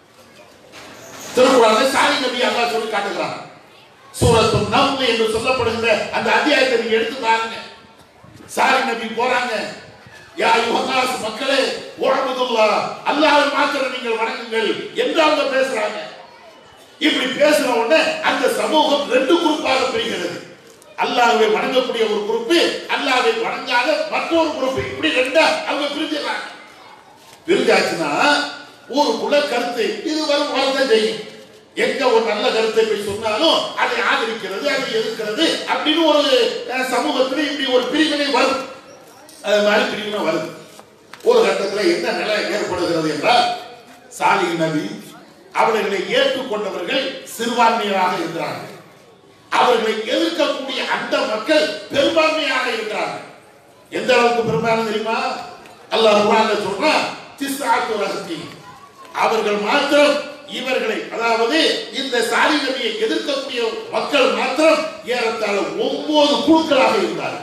திருக்குறான்ல சாலி நபி அல்லாஹ் சொல்லி காட்டுகிறான் சூரத்து நம் என்று சொல்லப்படுகிற அந்த அத்தியாயத்தை நீங்க எடுத்து பாருங்க சாலி நபி போறாங்க யா யுஹன்னாஸ் மக்களே உஅபுதுல்லா அல்லாஹ்வை மாத்திரம் நீங்கள் வணங்குங்கள் என்று அவங்க பேசுறாங்க இப்படி பேசுற உடனே அந்த சமூகம் ரெண்டு குரூப்பாக பிரிகிறது அல்லாஹ்வை வணங்கக்கூடிய ஒரு குரூப் அல்லாஹ்வை வணங்காத மற்றொரு குரூப் இப்படி ரெண்டா அவங்க பிரிஞ்சிடறாங்க பிரிஞ்சாச்சுன்னா ஊருக்குள்ள கருத்து இது வரும் வரதான் செய்யும் எங்க ஒரு நல்ல கருத்தை போய் சொன்னாலும் அதை ஆதரிக்கிறது அதை எதிர்க்கிறது அப்படின்னு ஒரு அஹ், சமூகத்துல இப்படி ஒரு பிரிவினை வரும் அது மாதிரி பிரிவினை வருது ஒரு கட்டத்துல என்ன நிலை ஏற்படுகிறது என்றால் சாலிஹ் நபி அவர்களை ஏற்றுக்கொண்டவர்கள் சிறுபான்மையாக இருக்கிறார்கள் அவர்களை எதிர்க்கக்கூடிய அந்த மக்கள் பெரும்பான்மையாக இருக்கிறார்கள் எந்த அளவுக்கு பெரும்பான்மை தெரியுமா அல்லாஹ் குர்ஆன்ல சொல்றான் திஸ்ஆத்து ரஹத்தி அவர்கள் மாத்திரம் இவர்களை அதாவது இந்த சாலி நபியை எதிர்க்கக்கூடிய மக்கள் மாத்திரம் ஏறத்தாழ ஒன்பது குழுக்களாக இருந்தார்கள்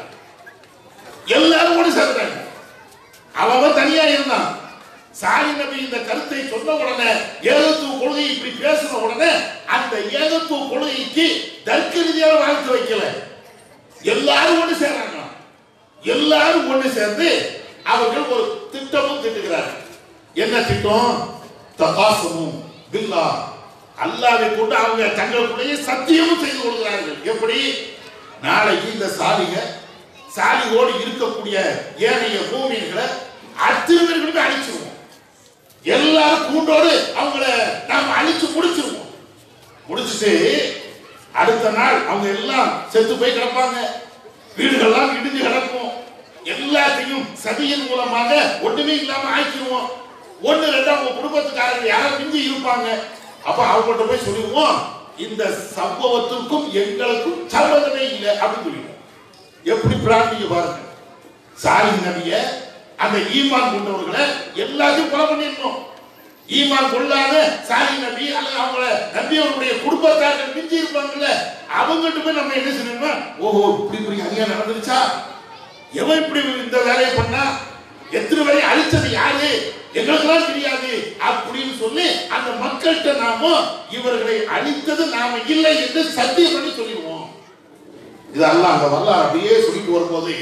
எல்லாரும் கூட சேர்ந்தாங்க அவன் தனியா இருந்தான் சாலி நபி இந்த கருத்தை சொன்ன உடனே ஏகத்துவ கொள்கை இப்படி பேசின உடனே அந்த ஏகத்துவ கொள்கைக்கு தர்க்க ரீதியான வாழ்த்து வைக்கல எல்லாரும் ஒண்ணு சேர்றாங்க எல்லாரும் ஒண்ணு சேர்ந்து அவர்கள் ஒரு திட்டமும் திட்டுகிறார்கள் என்ன திட்டம் தகாசமும் பில்லா அல்லாவை கொண்டு அவங்க தங்களுக்குள்ளேயே சத்தியமும் செய்து கொள்கிறார்கள் எப்படி நாளைக்கு இந்த சாலிக சாலியோடு இருக்கக்கூடிய ஏனைய பூமிகளை அத்தனை பேர்களுமே அழிச்சிருவோம் எல்லாரும் கூண்டோடு அவங்கள நாம அழிச்சு முடிச்சிருவோம் முடிச்சுட்டு அடுத்த நாள் அவங்க எல்லாம் செத்து போய் கிடப்பாங்க வீடுகள்லாம் இடிஞ்சு கிடக்கும் எல்லாத்தையும் சதியின் மூலமாக ஒண்ணுமே இல்லாம ஆக்கிடுவோம் ஒண்ணு ரெண்டா உங்க குடும்பத்துக்காரங்க யாரும் மிஞ்சி இருப்பாங்க அப்ப அவங்கள்ட்ட போய் சொல்லுவோம் இந்த சம்பவத்திற்கும் எங்களுக்கும் சம்பந்தமே இல்லை அப்படின்னு சொல்லிடுவோம் எப்படி பிரார்த்திக்க பாருங்க சாலி நபிய அந்த ஈமான் கொண்டவர்களை எல்லாத்தையும் கொலை பண்ணிடணும் ஈமான் கொள்ளாத சாலி நபி அல்லது அவங்கள நபியவருடைய குடும்பத்தார்கள் மிஞ்சி இருப்பாங்கல்ல அவங்ககிட்ட போய் நம்ம என்ன செய்யணும்னா ஓஹோ இப்படி இப்படி அநியா நடந்துருச்சா எவன் இப்படி இந்த வேலையை பண்ணா எத்தனை வரை அழிச்சது யாரு எங்களுக்கெல்லாம் தெரியாது அப்படின்னு சொல்லி அந்த மக்கள்கிட்ட நாம இவர்களை அழித்தது நாம இல்லை என்று சத்தியம் பண்ணி சொல்லிடுவோம் இதெல்லாம் அந்த வரலாறு அப்படியே சொல்லிட்டு வரும்போது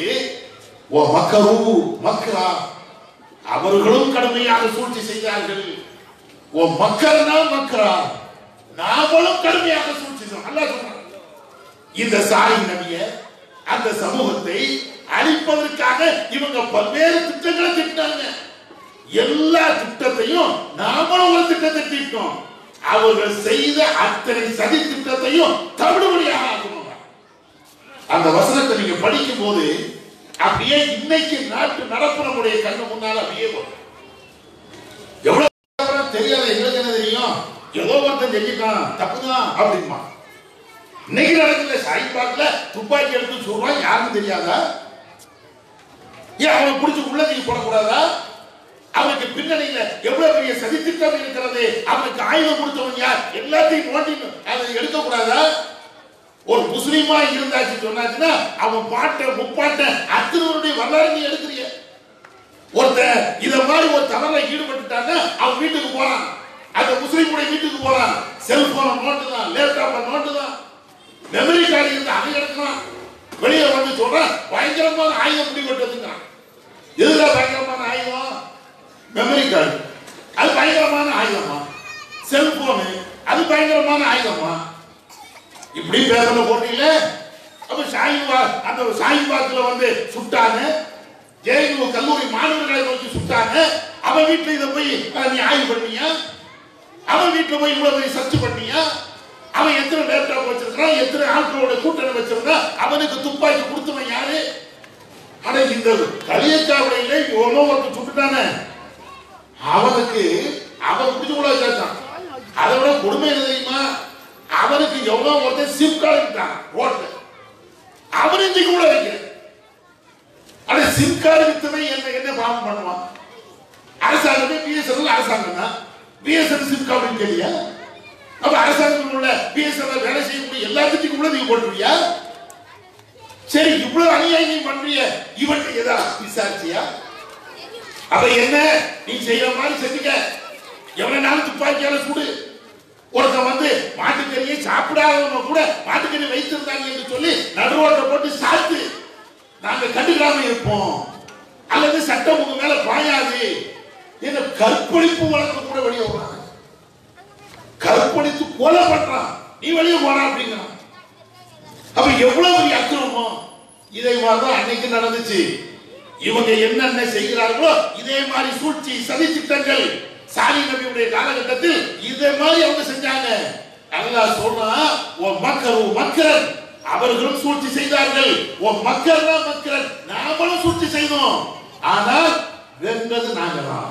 ஓ மக்கரு மக்களா அவர்களும் கடுமையாக சூழ்ச்சி செய்தார்கள் ஓ மக்கள்னா மக்களா நாமளும் கடுமையாக சூழ்ச்சி செய்தோம் அல்லாஹ் சொல்றான் இந்த சாலிம் நபிய அந்த சமூகத்தை அழிப்பதற்காக இவங்க பல்வேறு திட்டங்களை திட்டாங்க எல்லா திட்டத்தையும் நாமளும் ஒரு திட்டத்தை தீட்டோம் அவர்கள் செய்த அத்தனை சதி திட்டத்தையும் தவிடுபடியாக ஆக்கணும் அந்த வசனத்தை நீங்க படிக்கும் போது அப்படியே இன்னைக்கு நாட்டு நடப்பு நம்முடைய கண்ணு முன்னால அப்படியே வரும். எவ்வளவு அப்புறம் தெரியாத எங்களுக்கு என்ன தெரியும் ஏதோ ஒருத்தன் செஞ்சுட்டான் தப்புதான் அப்படிமா இன்னைக்கு நடக்கல சாய்பாக்ல துப்பாக்கி எடுத்து சொல்றான் யாருக்கும் தெரியாதா ஏன் அவன் பிடிச்சி உள்ள நீங்க போடக்கூடாதா அவனுக்கு பின்னணியில எவ்வளவு பெரிய சதித்திட்டம் இருக்கிறது அவனுக்கு ஆயுதம் கொடுத்தவன் யார் எல்லாத்தையும் நோண்டி அதை எடுக்க கூடாதா ஒரு முஸ்லீமா இருந்தாச்சு சொன்னாச்சுன்னா அவன் பாட்ட முப்பாட்ட அத்தனுடைய வரலாறு நீ எடுக்கிறிய ஒருத்தன் இத மாதிரி ஒரு தவறை ஈடுபட்டுட்டான்னா அவன் வீட்டுக்கு போறான் அந்த முஸ்லீமுடைய வீட்டுக்கு போறான் செல்போனை நோட்டு தான் லேப்டாப்பை நோட்டு தான் மெமரி கார்டு இருந்து அதை எடுக்கலாம் வெளியே வந்து சொல்றான் பயங்கரமான ஆயுதம் பிடிபட்டதுங்கிறான் எதுல பயங்கரமான ஆயுதம் மெமரி கார்டு அது பயங்கரமான ஆயுதமா செல்போனு அது பயங்கரமான ஆயுதமா இப்படி பேப்பர்ல போட்டீங்கள அப்ப சாயிபா அந்த சாயிபாத்துல வந்து சுட்டாங்க ஜெயலலிதா கல்லூரி மாணவர்களை நோக்கி சுட்டாங்க அவன் வீட்டுல இதை போய் அஹ், நீ ஆய்வு பண்ணியா அவன் வீட்டுல போய் இவ்வளவு பெரிய சர்ச் பண்ணியா அவன் எத்தனை லேப்டாப் வச்சிருக்கான் எத்தனை ஆட்களோட கூட்டணி வச்சிருக்கான் அவனுக்கு துப்பாக்கி கொடுத்தவன் யாரு ஆனா இந்த களியக்காவில எவ்வளோ ஒருத்தர் சுட்டுட்டானே அவனுக்கு அவன் பிடிச்சு கூட வச்சான் அதை விட கொடுமை என்ன தெரியுமா அவனுக்கு எவ்வளோ ஒருத்தர் சிம் கார்டு விட்டான் ரோட்ல அவன் இன்னைக்கு கூட வைக்கிறேன் ஆனா சிம் கார்டு வித்தவன் என்ன என்ன பாவம் பண்ணுவான் அரசாங்கமே பிஎஸ்என்எல் அரசாங்கம் தான் பிஎஸ்என்எல் சிம் கார்டு இல்லையா அப்ப அரசாங்கத்தில் உள்ள பிஎஸ்என்எல் வேலை செய்யக்கூடிய எல்லாத்துக்கும் கூட நீங்க போட்டுருவியா சரி இவ்வளவு அநியாயம் நீ பண்றிய இவன் ஏதாவது விசாரிச்சியா அப்ப என்ன நீ செய்யற மாதிரி செஞ்சுக்க எவ்வளவு நாள் துப்பாக்கியால சுடு ஒருத்தன் வந்து மாட்டுக்கறியை சாப்பிடாதவங்க கூட மாட்டுக்கறி வைத்திருந்தாங்க என்று சொல்லி நடுரோட்டை போட்டு சாத்து நாங்க கண்டுக்காம இருப்போம் அல்லது சட்டம் உங்க மேல பாயாது என்ன கற்பழிப்பு வழக்கு கூட வெளியே வர்றாங்க கற்பழித்து கொலை பண்றான் நீ வெளியே போறா அப்படிங்கிறான் அப்ப எவ்வளவு பெரிய அக்கிரமம் இதே மாதிரிதான் அன்னைக்கு நடந்துச்சு இவங்க என்னென்ன செய்கிறார்களோ இதே மாதிரி சூழ்ச்சி சதி திட்டங்கள் சாலி நபியுடைய காலகட்டத்தில் இதே மாதிரி அவங்க செஞ்சாங்க அல்லாஹ் சொல்றா ஓ மக்கள் ஓ மக்கள் அவர்களும் சூழ்ச்சி செய்தார்கள் ஓ மக்கள் தான் மக்கள் நாமளும் சூழ்ச்சி செய்தோம் ஆனால் வென்றது நாங்க தான்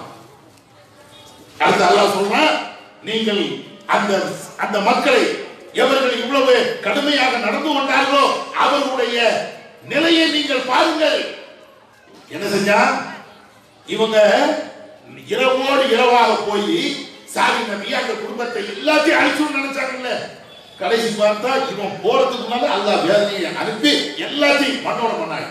அடுத்து அல்லாஹ் சொல்றான் நீங்கள் அந்த அந்த மக்களை எவர்கள் இவ்வளவு கடுமையாக நடந்து கொண்டார்களோ அவர்களுடைய நிலையை நீங்கள் பாருங்கள் என்ன செஞ்சா இவங்க இரவோடு இரவாக போய் சாதி நபி அந்த குடும்பத்தை எல்லாத்தையும் அழிச்சு நினைச்சாங்கல்ல கடைசி பார்த்தா இவன் போறதுக்கு முன்னால அல்லாஹ் வேதனையை அனுப்பி எல்லாத்தையும் மண்ணோட பண்ணாங்க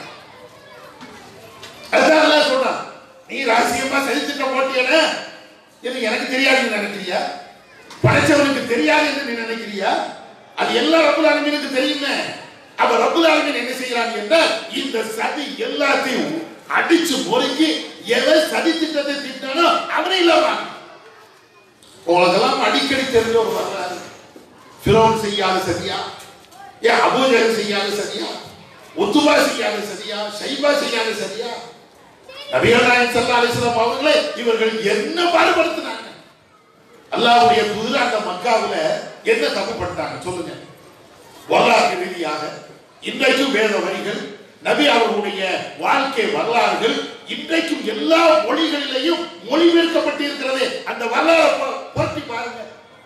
அதுதான் அல்லாஹ் சொல்றான் நீ ரகசியமா சதித்திட்ட போட்டியன இது எனக்கு தெரியாதுன்னு நினைக்கிறியா படைச்சவனுக்கு தெரியாது என்று நீ நினைக்கிறியா அது எல்லா ரப்புல் ஆலமீனுக்கு தெரியுமே அப்ப ரப்புல் ஆலமீன் என்ன செய்யறாங்க என்றால் இந்த சதி எல்லாத்தையும் அடிச்சு முறுக்கி எதை சதி திட்டத்தை திட்டானோ அவனே இல்லாம உங்களுக்கெல்லாம் அடிக்கடி தெரிஞ்ச ஒரு வரலாறு பிரோன் செய்யாத சதியா ஏன் அபூஜல் செய்யாத சதியா உத்துபா செய்யாத சதியா சைபா செய்யாத சதியா நபிகள் நாயகம் ஸல்லல்லாஹு அலைஹி வஸல்லம் அவர்களே இவர்கள் என்ன பாடுபடுத்தினாங்க அல்லாஹ்வுடைய தூதர் அந்த மக்காவுல என்ன தப்பு பண்ணிட்டாங்க சொல்லுங்க வரலாற்று ரீதியாக இன்றைக்கும் வேத வரிகள் நபி அவர்களுடைய வாழ்க்கை வரலாறுகள் இன்றைக்கும் எல்லா மொழிகளிலேயும் மொழிபெயர்க்கப்பட்டிருக்கிறது அந்த வரலாறு பு- புரட்டி பாருங்க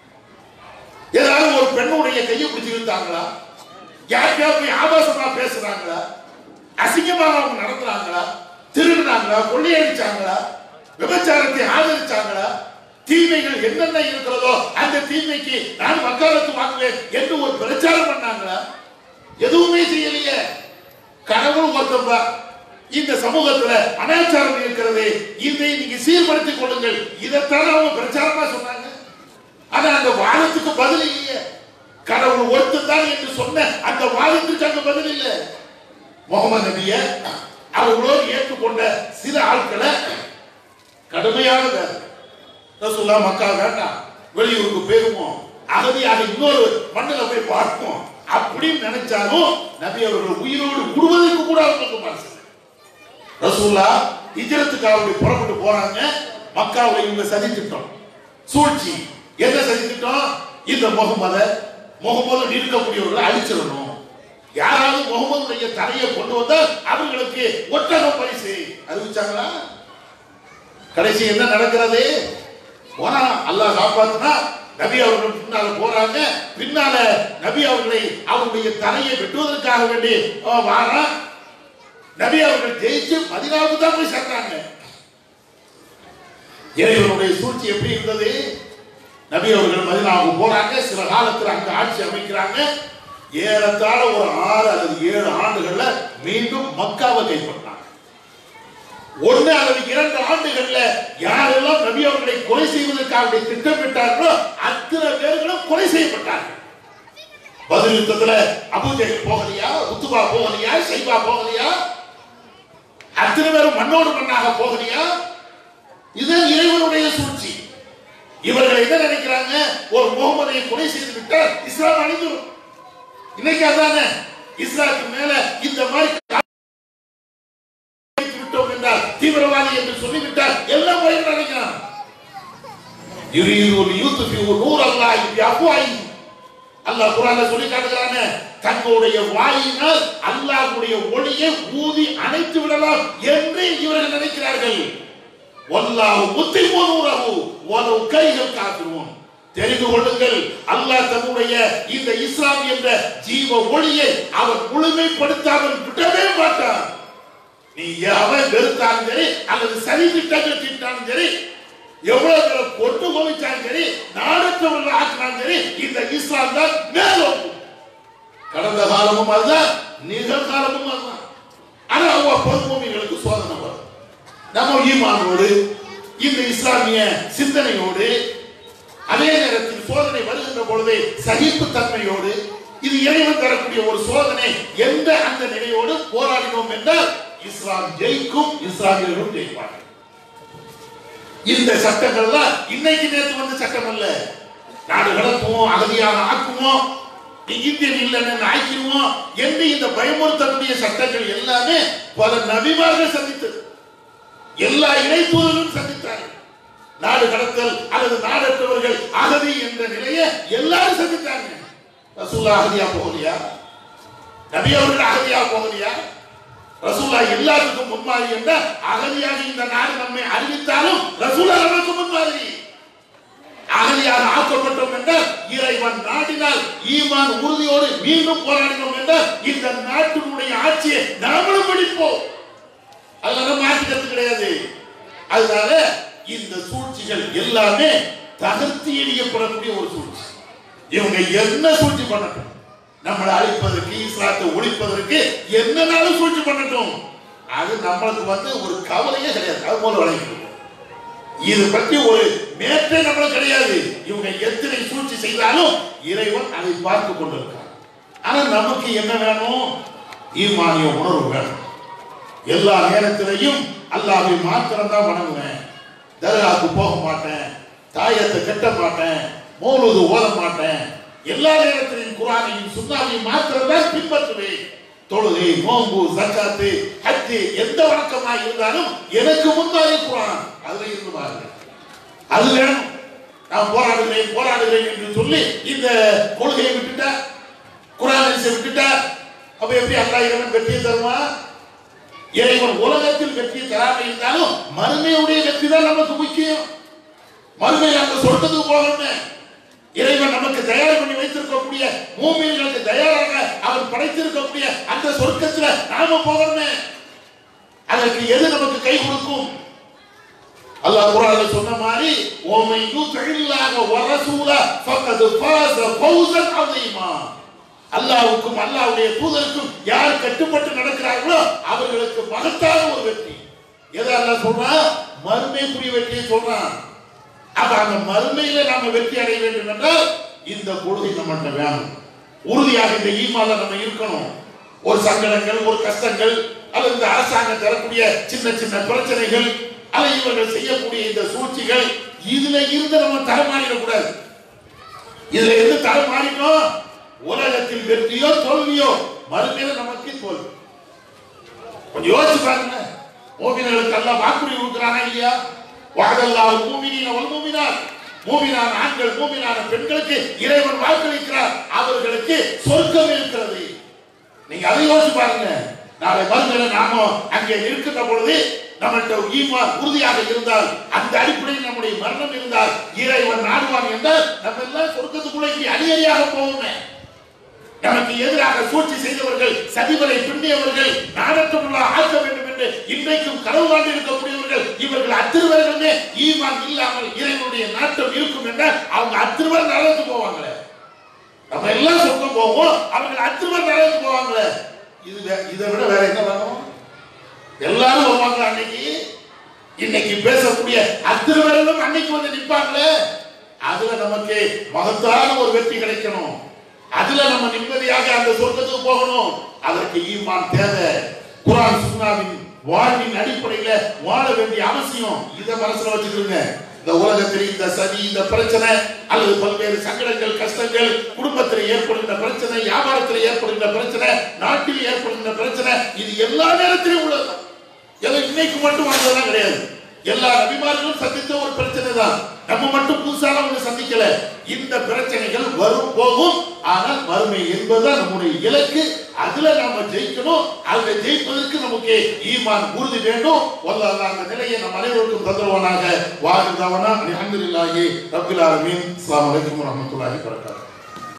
ஏதாவது ஒரு பெண்ணுடைய கையை பிடிச்சு இழுத்தாங்களா யாருக்காவது போய் ஆபாசமா பேசுறாங்களா அசிங்கமாக அவங்க நடந்துறாங்களா திருடுறாங்களா கொள்ளையடிச்சாங்களா விபச்சாரத்தை ஆதரிச்சாங்களா தீமைகள் என்னென்ன இருக்கிறதோ அந்த தீமைக்கு நான் வக்காலத்து வாங்குவேன் என்று ஒரு பிரச்சாரம் பண்ணாங்களா எதுவுமே செய்யலையே கடவுள் ஒருத்தம்பா இந்த சமூகத்துல அனாச்சாரம் இருக்கிறது இதை நீங்க சீர்படுத்திக் கொள்ளுங்கள் இதைத்தானே அவங்க பிரச்சாரமா சொன்னாங்க ஆனா அந்த வாதத்துக்கு பதில் இல்லையே கடவுள் ஒருத்தர் தான் என்று சொன்ன அந்த வாதத்துக்கு அங்க பதில் இல்லை முகமது நபிய அவர்களோடு ஏற்றுக்கொண்ட சில ஆட்களை கடுமையான வேலை ரசூல்லா மக்கா வேண்டாம் வெளியூருக்கு போயிருவோம் அகதியாக இன்னொரு மண்ணில் போய் பார்ப்போம் அப்படின்னு நினைச்சாலும் நபி அவர்கள் உயிரோடு விடுவதற்கு கூட அவங்களுக்கு மனசு இல்லை. ரசூல்லா ஹிஜ்ரத்துக்கு அவங்க புறப்பட்டு போறாங்க மக்காவுல இவங்க சதி திட்டம் சூழ்ச்சி என்ன சதி திட்டம் இந்த முகமத முகமது இருக்கக்கூடியவர்களை அழிச்சிடணும் யாராவது முகமதுடைய தலையை கொண்டு வந்தால் அவர்களுக்கு ஒட்டகம் பரிசு அறிவிச்சாங்களா கடைசி என்ன நடக்கிறது போனா அல்லாஹ் காப்பாத்துனா நபி அவர்கள் பின்னால போறாங்க பின்னால நபி அவர்களை அவருடைய தலையை வெட்டுவதற்காக வேண்டி அவன் வாரான் நபி அவர்கள் ஜெயிச்சு மதினாவுக்கு தான் போய் சேர்ந்தாங்க இறைவனுடைய சூழ்ச்சி எப்படி இருந்தது நபி அவர்கள் மதினாவுக்கு போறாங்க சில காலத்தில் அங்க ஆட்சி அமைக்கிறாங்க ஏறத்தாழ ஒரு ஆறு அல்லது ஏழு ஆண்டுகள்ல மீண்டும் மக்காவை கைப்பற்றினாங்க ஒன்று அல்லது இரண்டு ஆண்டுகள்ல யாரெல்லாம் நபி அவர்களை கொலை செய்வதற்காக திட்டமிட்டார்களோ அத்தனை பேர்களும் கொலை செய்யப்பட்டார்கள் பதில் யுத்தத்துல அபூஜெகல் போகலையா உத்துபா போகலையா சைபா போகலையா அத்தனை பேரும் மண்ணோடு மண்ணாக போகலையா இது இறைவனுடைய சூழ்ச்சி இவர்கள் என்ன நினைக்கிறாங்க ஒரு முகமதை கொலை செய்து விட்டால் இஸ்லாம் அழிந்துடும் இன்னைக்கு அதானே இஸ்லாத்துக்கு மேல இந்த மாதிரி வைத்து விட்டோம் என்றால் தீவிரவாதி என்று சொல்லிவிட்டால் எல்லாம் போய் நினைக்கிறான் யுரீது யூத்துஃபி நூர் அல்லாஹ் பிஅஃவாஹி அல்லாஹ் குர்ஆன்ல சொல்லி காட்டுகிறானே தங்களுடைய வாயினால் அல்லாஹ்வுடைய ஒளியை ஊதி அணைத்து விடலாம் என்று இவர்கள் நினைக்கிறார்கள் வல்லாஹு முத்திமு நூரஹு வலவு கைகள் காத்துருவோம் தெரிந்து கொள்ளுங்கள் அல்லாஹ் தன்னுடைய இந்த இஸ்லாம் என்ற ஜீவ ஒளியை அவன் முழுமைப்படுத்தாமல் விடவே மாட்டான் நீ அவன் வெறுத்தாலும் சரி அல்லது சரி திட்டங்கள் திட்டாலும் சரி எவ்வளவு பேரை கொண்டு குவிச்சாலும் சரி நாடற்றவர்கள் ஆக்கினாலும் சரி இந்த இஸ்லாம் தான் மேலோங்கும் கடந்த காலமும் அதுதான் நிகழ்காலமும் அதுதான் ஆனா அவங்க பொதுமூமிகளுக்கு சோதனை வரும் நம்ம ஈமானோடு இந்த இஸ்லாமிய சிந்தனையோடு அதே நேரத்தில் சோதனை வருகின்ற பொழுது சகிப்பு தன்மையோடு இது இறைவன் தரக்கூடிய ஒரு சோதனை எந்த அந்த நிலையோடு போராடினோம் என்றால் இஸ்லாம் ஜெயிக்கும் இஸ்லாமியர்களும் ஜெயிப்பார்கள் இந்த சட்டங்கள் தான் இன்னைக்கு நேற்று வந்த சட்டம் அல்ல நாடு கடத்துவோம் அகதியாக ஆக்குவோம் நீ இந்தியன் இல்லைன்னு ஆக்கிடுவோம் என்று இந்த பயமுறுத்தக்கூடிய சட்டங்கள் எல்லாமே பல நபிமார்கள் சந்தித்தது எல்லா இணைப்புகளும் சந்தித்தார்கள் நாடு கடத்தல் அல்லது நாடற்றவர்கள் அகதி என்ற நிலையை எல்லாரும் சந்தித்தாங்க ரசூல்லா அகதியா போகலையா நபி அவர்கள் அகதியா போகலையா ரசூல்லா எல்லாத்துக்கும் முன்மாதிரி என்ற அகதியாக இந்த நாடு நம்மை அறிவித்தாலும் ரசூல்லா நமக்கு முன்மாதிரி அகதியாக ஆக்கப்பட்டோம் என்றால் இறைவன் நாடினால் ஈமான் உறுதியோடு மீண்டும் போராடினோம் என்றால் இந்த நாட்டினுடைய ஆட்சியை நாமளும் பிடிப்போம் அதனால மாற்றுக்கிறது கிடையாது அதனால இந்த சூழ்ச்சிகள் எல்லாமே தகர்த்து எறியப்படக்கூடிய ஒரு சூழ்ச்சி இவங்க என்ன சூழ்ச்சி பண்ணட்டும் நம்மளை அழிப்பதற்கு இஸ்லாத்தை ஒழிப்பதற்கு என்னனாலும் சூழ்ச்சி பண்ணட்டும் அது நம்மளுக்கு வந்து ஒரு கவலையே கிடையாது அது போல வழங்கிட்டு இது பற்றி ஒரு மேற்றே நம்மளுக்கு கிடையாது இவங்க எத்தனை சூழ்ச்சி செய்தாலும் இறைவன் அதை பார்த்து கொண்டிருக்கான் ஆனா நமக்கு என்ன வேணும் ஈமானிய உணர்வு வேணும் எல்லா நேரத்திலையும் அல்லாஹ்வை மாத்திரம் தான் வணங்குவேன் தர்காவுக்கு போக மாட்டேன் தாயத்தை கட்ட மாட்டேன் மௌலூது ஓத மாட்டேன் எல்லா நேரத்திலையும் குரானையும் சுண்ணாவையும் மாத்திரம் தான் பின்பற்றுவேன் தொழுகை நோன்பு சக்காத்து ஹஜ்ஜு எந்த வணக்கமாக இருந்தாலும் எனக்கு முன்னாடி குரான் அதுல இருந்து பாருங்க அது வேணும் நான் போராடுகிறேன் போராடுகிறேன் என்று சொல்லி இந்த கொள்கையை விட்டுட்டா குரானை விட்டுட்டா அப்ப எப்படி அல்லாஹ் இறைவன் வெற்றியை தருவான் இறைவன் உலகத்தில் வெற்றியை தராமல் இருந்தாலும் மறுமையுடைய வெற்றி தான் நமக்கு முக்கியம் மறுமையில் அந்த சொர்க்கத்துக்கு போகணும் இறைவன் நமக்கு தயார் பண்ணி வைத்திருக்கக்கூடிய மூமியர்களுக்கு தயாராக அவர் படைத்திருக்கக்கூடிய அந்த சொர்க்கத்துல நாம போகணும் அதற்கு எது நமக்கு கை கொடுக்கும் அல்லாஹ் குர்ஆன்ல சொன்ன மாதிரி ஓமை யுத்தில்லாஹ வ ரசூல ஃபக்கத் ஃபாஸ ஃபௌஸன் அஸீமா அல்லாஹ்வுக்கும் அல்லாஹ்வுடைய தூதருக்கும் யார் கட்டுப்பட்டு நடக்கிறார்களோ அவர்களுக்கு மகத்தான ஒரு வெற்றி எதை அல்லாஹ் சொல்றான் மறுமைக்குரிய வெற்றியை சொல்றான் அப்ப அந்த மறுமையில நாம வெற்றி அடைய வேண்டும் என்றால் இந்த கொள்கை நம்மகிட்ட வேணும் உறுதியாக இந்த ஈமால நம்ம இருக்கணும் ஒரு சங்கடங்கள் ஒரு கஷ்டங்கள் அல்லது இந்த அரசாங்கம் தரக்கூடிய சின்ன சின்ன பிரச்சனைகள் அல்லது இவர்கள் செய்யக்கூடிய இந்த சூழ்ச்சிகள் இதுல இருந்து நம்ம தரமாறிடக்கூடாது இதுல இருந்து தரமாறிட்டோம் உலகத்தில் வெற்றியோ தோல்வியோ மறுமையில நமக்கு தோல்வி கொஞ்சம் யோசிச்சு பாருங்க மூமின்களுக்கு எல்லாம் வாக்குறுதி கொடுக்குறானா இல்லையா வாதல்லால் மூமினின வல் மூமினார் மூமினான ஆண்கள் மூமினான பெண்களுக்கு இறைவன் வாக்களிக்கிறார் அவர்களுக்கு சொர்க்கம் இருக்கிறது நீங்க அதை யோசிச்சு பாருங்க நாளை மறுமையில நாம அங்கே இருக்கின்ற பொழுது நம்மகிட்ட ஈமான் உறுதியாக இருந்தால் அந்த அடிப்படையில் நம்முடைய மரணம் இருந்தால் இறைவன் நாடுவான் என்றால் நம்ம எல்லாம் சொர்க்கத்துக்குள்ள இங்கே அடியடியாக போவோமே நமக்கு எதிராக சூழ்ச்சி செய்தவர்கள் சதிவரை பின்னியவர்கள் நாடற்றமுள்ள ஆக்க வேண்டும் என்று இன்றைக்கும் கனவு காண்டு இருக்கக்கூடியவர்கள் இவர்கள் அத்திருவர்களுமே ஈமான் இல்லாமல் இறைவனுடைய நாட்டம் இருக்கும் என்றால் அவங்க அத்திருவர் நரகத்துக்கு போவாங்களே நம்ம எல்லாம் சொர்க்கம் போவோம் அவர்கள் அத்திருவர் நரகத்துக்கு போவாங்களே இது வே- இதை விட வேற என்ன வேணும் எல்லாரும் வருவாங்க அன்னைக்கு இன்னைக்கு பேசக்கூடிய அத்திருவர்களும் அன்னைக்கு வந்து நிற்பாங்களே அதுல நமக்கு மகத்தான ஒரு வெற்றி கிடைக்கணும் அதுல நம்ம நிம்மதியாக அந்த சொர்க்கத்துக்கு போகணும் அதற்கு ஈமான் தேவை குரான் சுன்னாவின் வாழ்வின் அடிப்படையில வாழ வேண்டிய அவசியம் இதை மனசுல வச்சுக்கிடுங்க இந்த உலகத்தில் இந்த சதி இந்த பிரச்சனை அல்லது பல்வேறு சங்கடங்கள் கஷ்டங்கள் குடும்பத்தில் ஏற்படுகின்ற பிரச்சனை வியாபாரத்தில் ஏற்படுகின்ற பிரச்சனை நாட்டில் ஏற்படுகின்ற பிரச்சனை இது எல்லா நேரத்திலும் உள்ளது ஏதோ இன்னைக்கு மட்டும் வந்ததெல்லாம் கிடையாது எல்லா நபிமார்களும் சந்தித்த ஒரு பிரச்சனை தான் நம்ம மட்டும் புதுசாக ஒன்று சந்திக்கல இந்த பிரச்சனைகள் வரும் போகும் ஆனால் மறுமை என்பதுதான் நம்முடைய இலக்கு அதுல நாம ஜெயிக்கணும் அதுல ஜெயிப்பதற்கு நமக்கு ஈமான் உறுதி வேண்டும் வல்லாஹ் அந்த நிலையை நம் அனைவருக்கும் தந்துருவானாக வாகுதவனா அல்ஹம்துலில்லாஹி ரப்பில் ஆலமீன் அஸ்ஸலாமு அலைக்கும் வரஹ்மத்துல்லாஹி வபரகாத்துஹு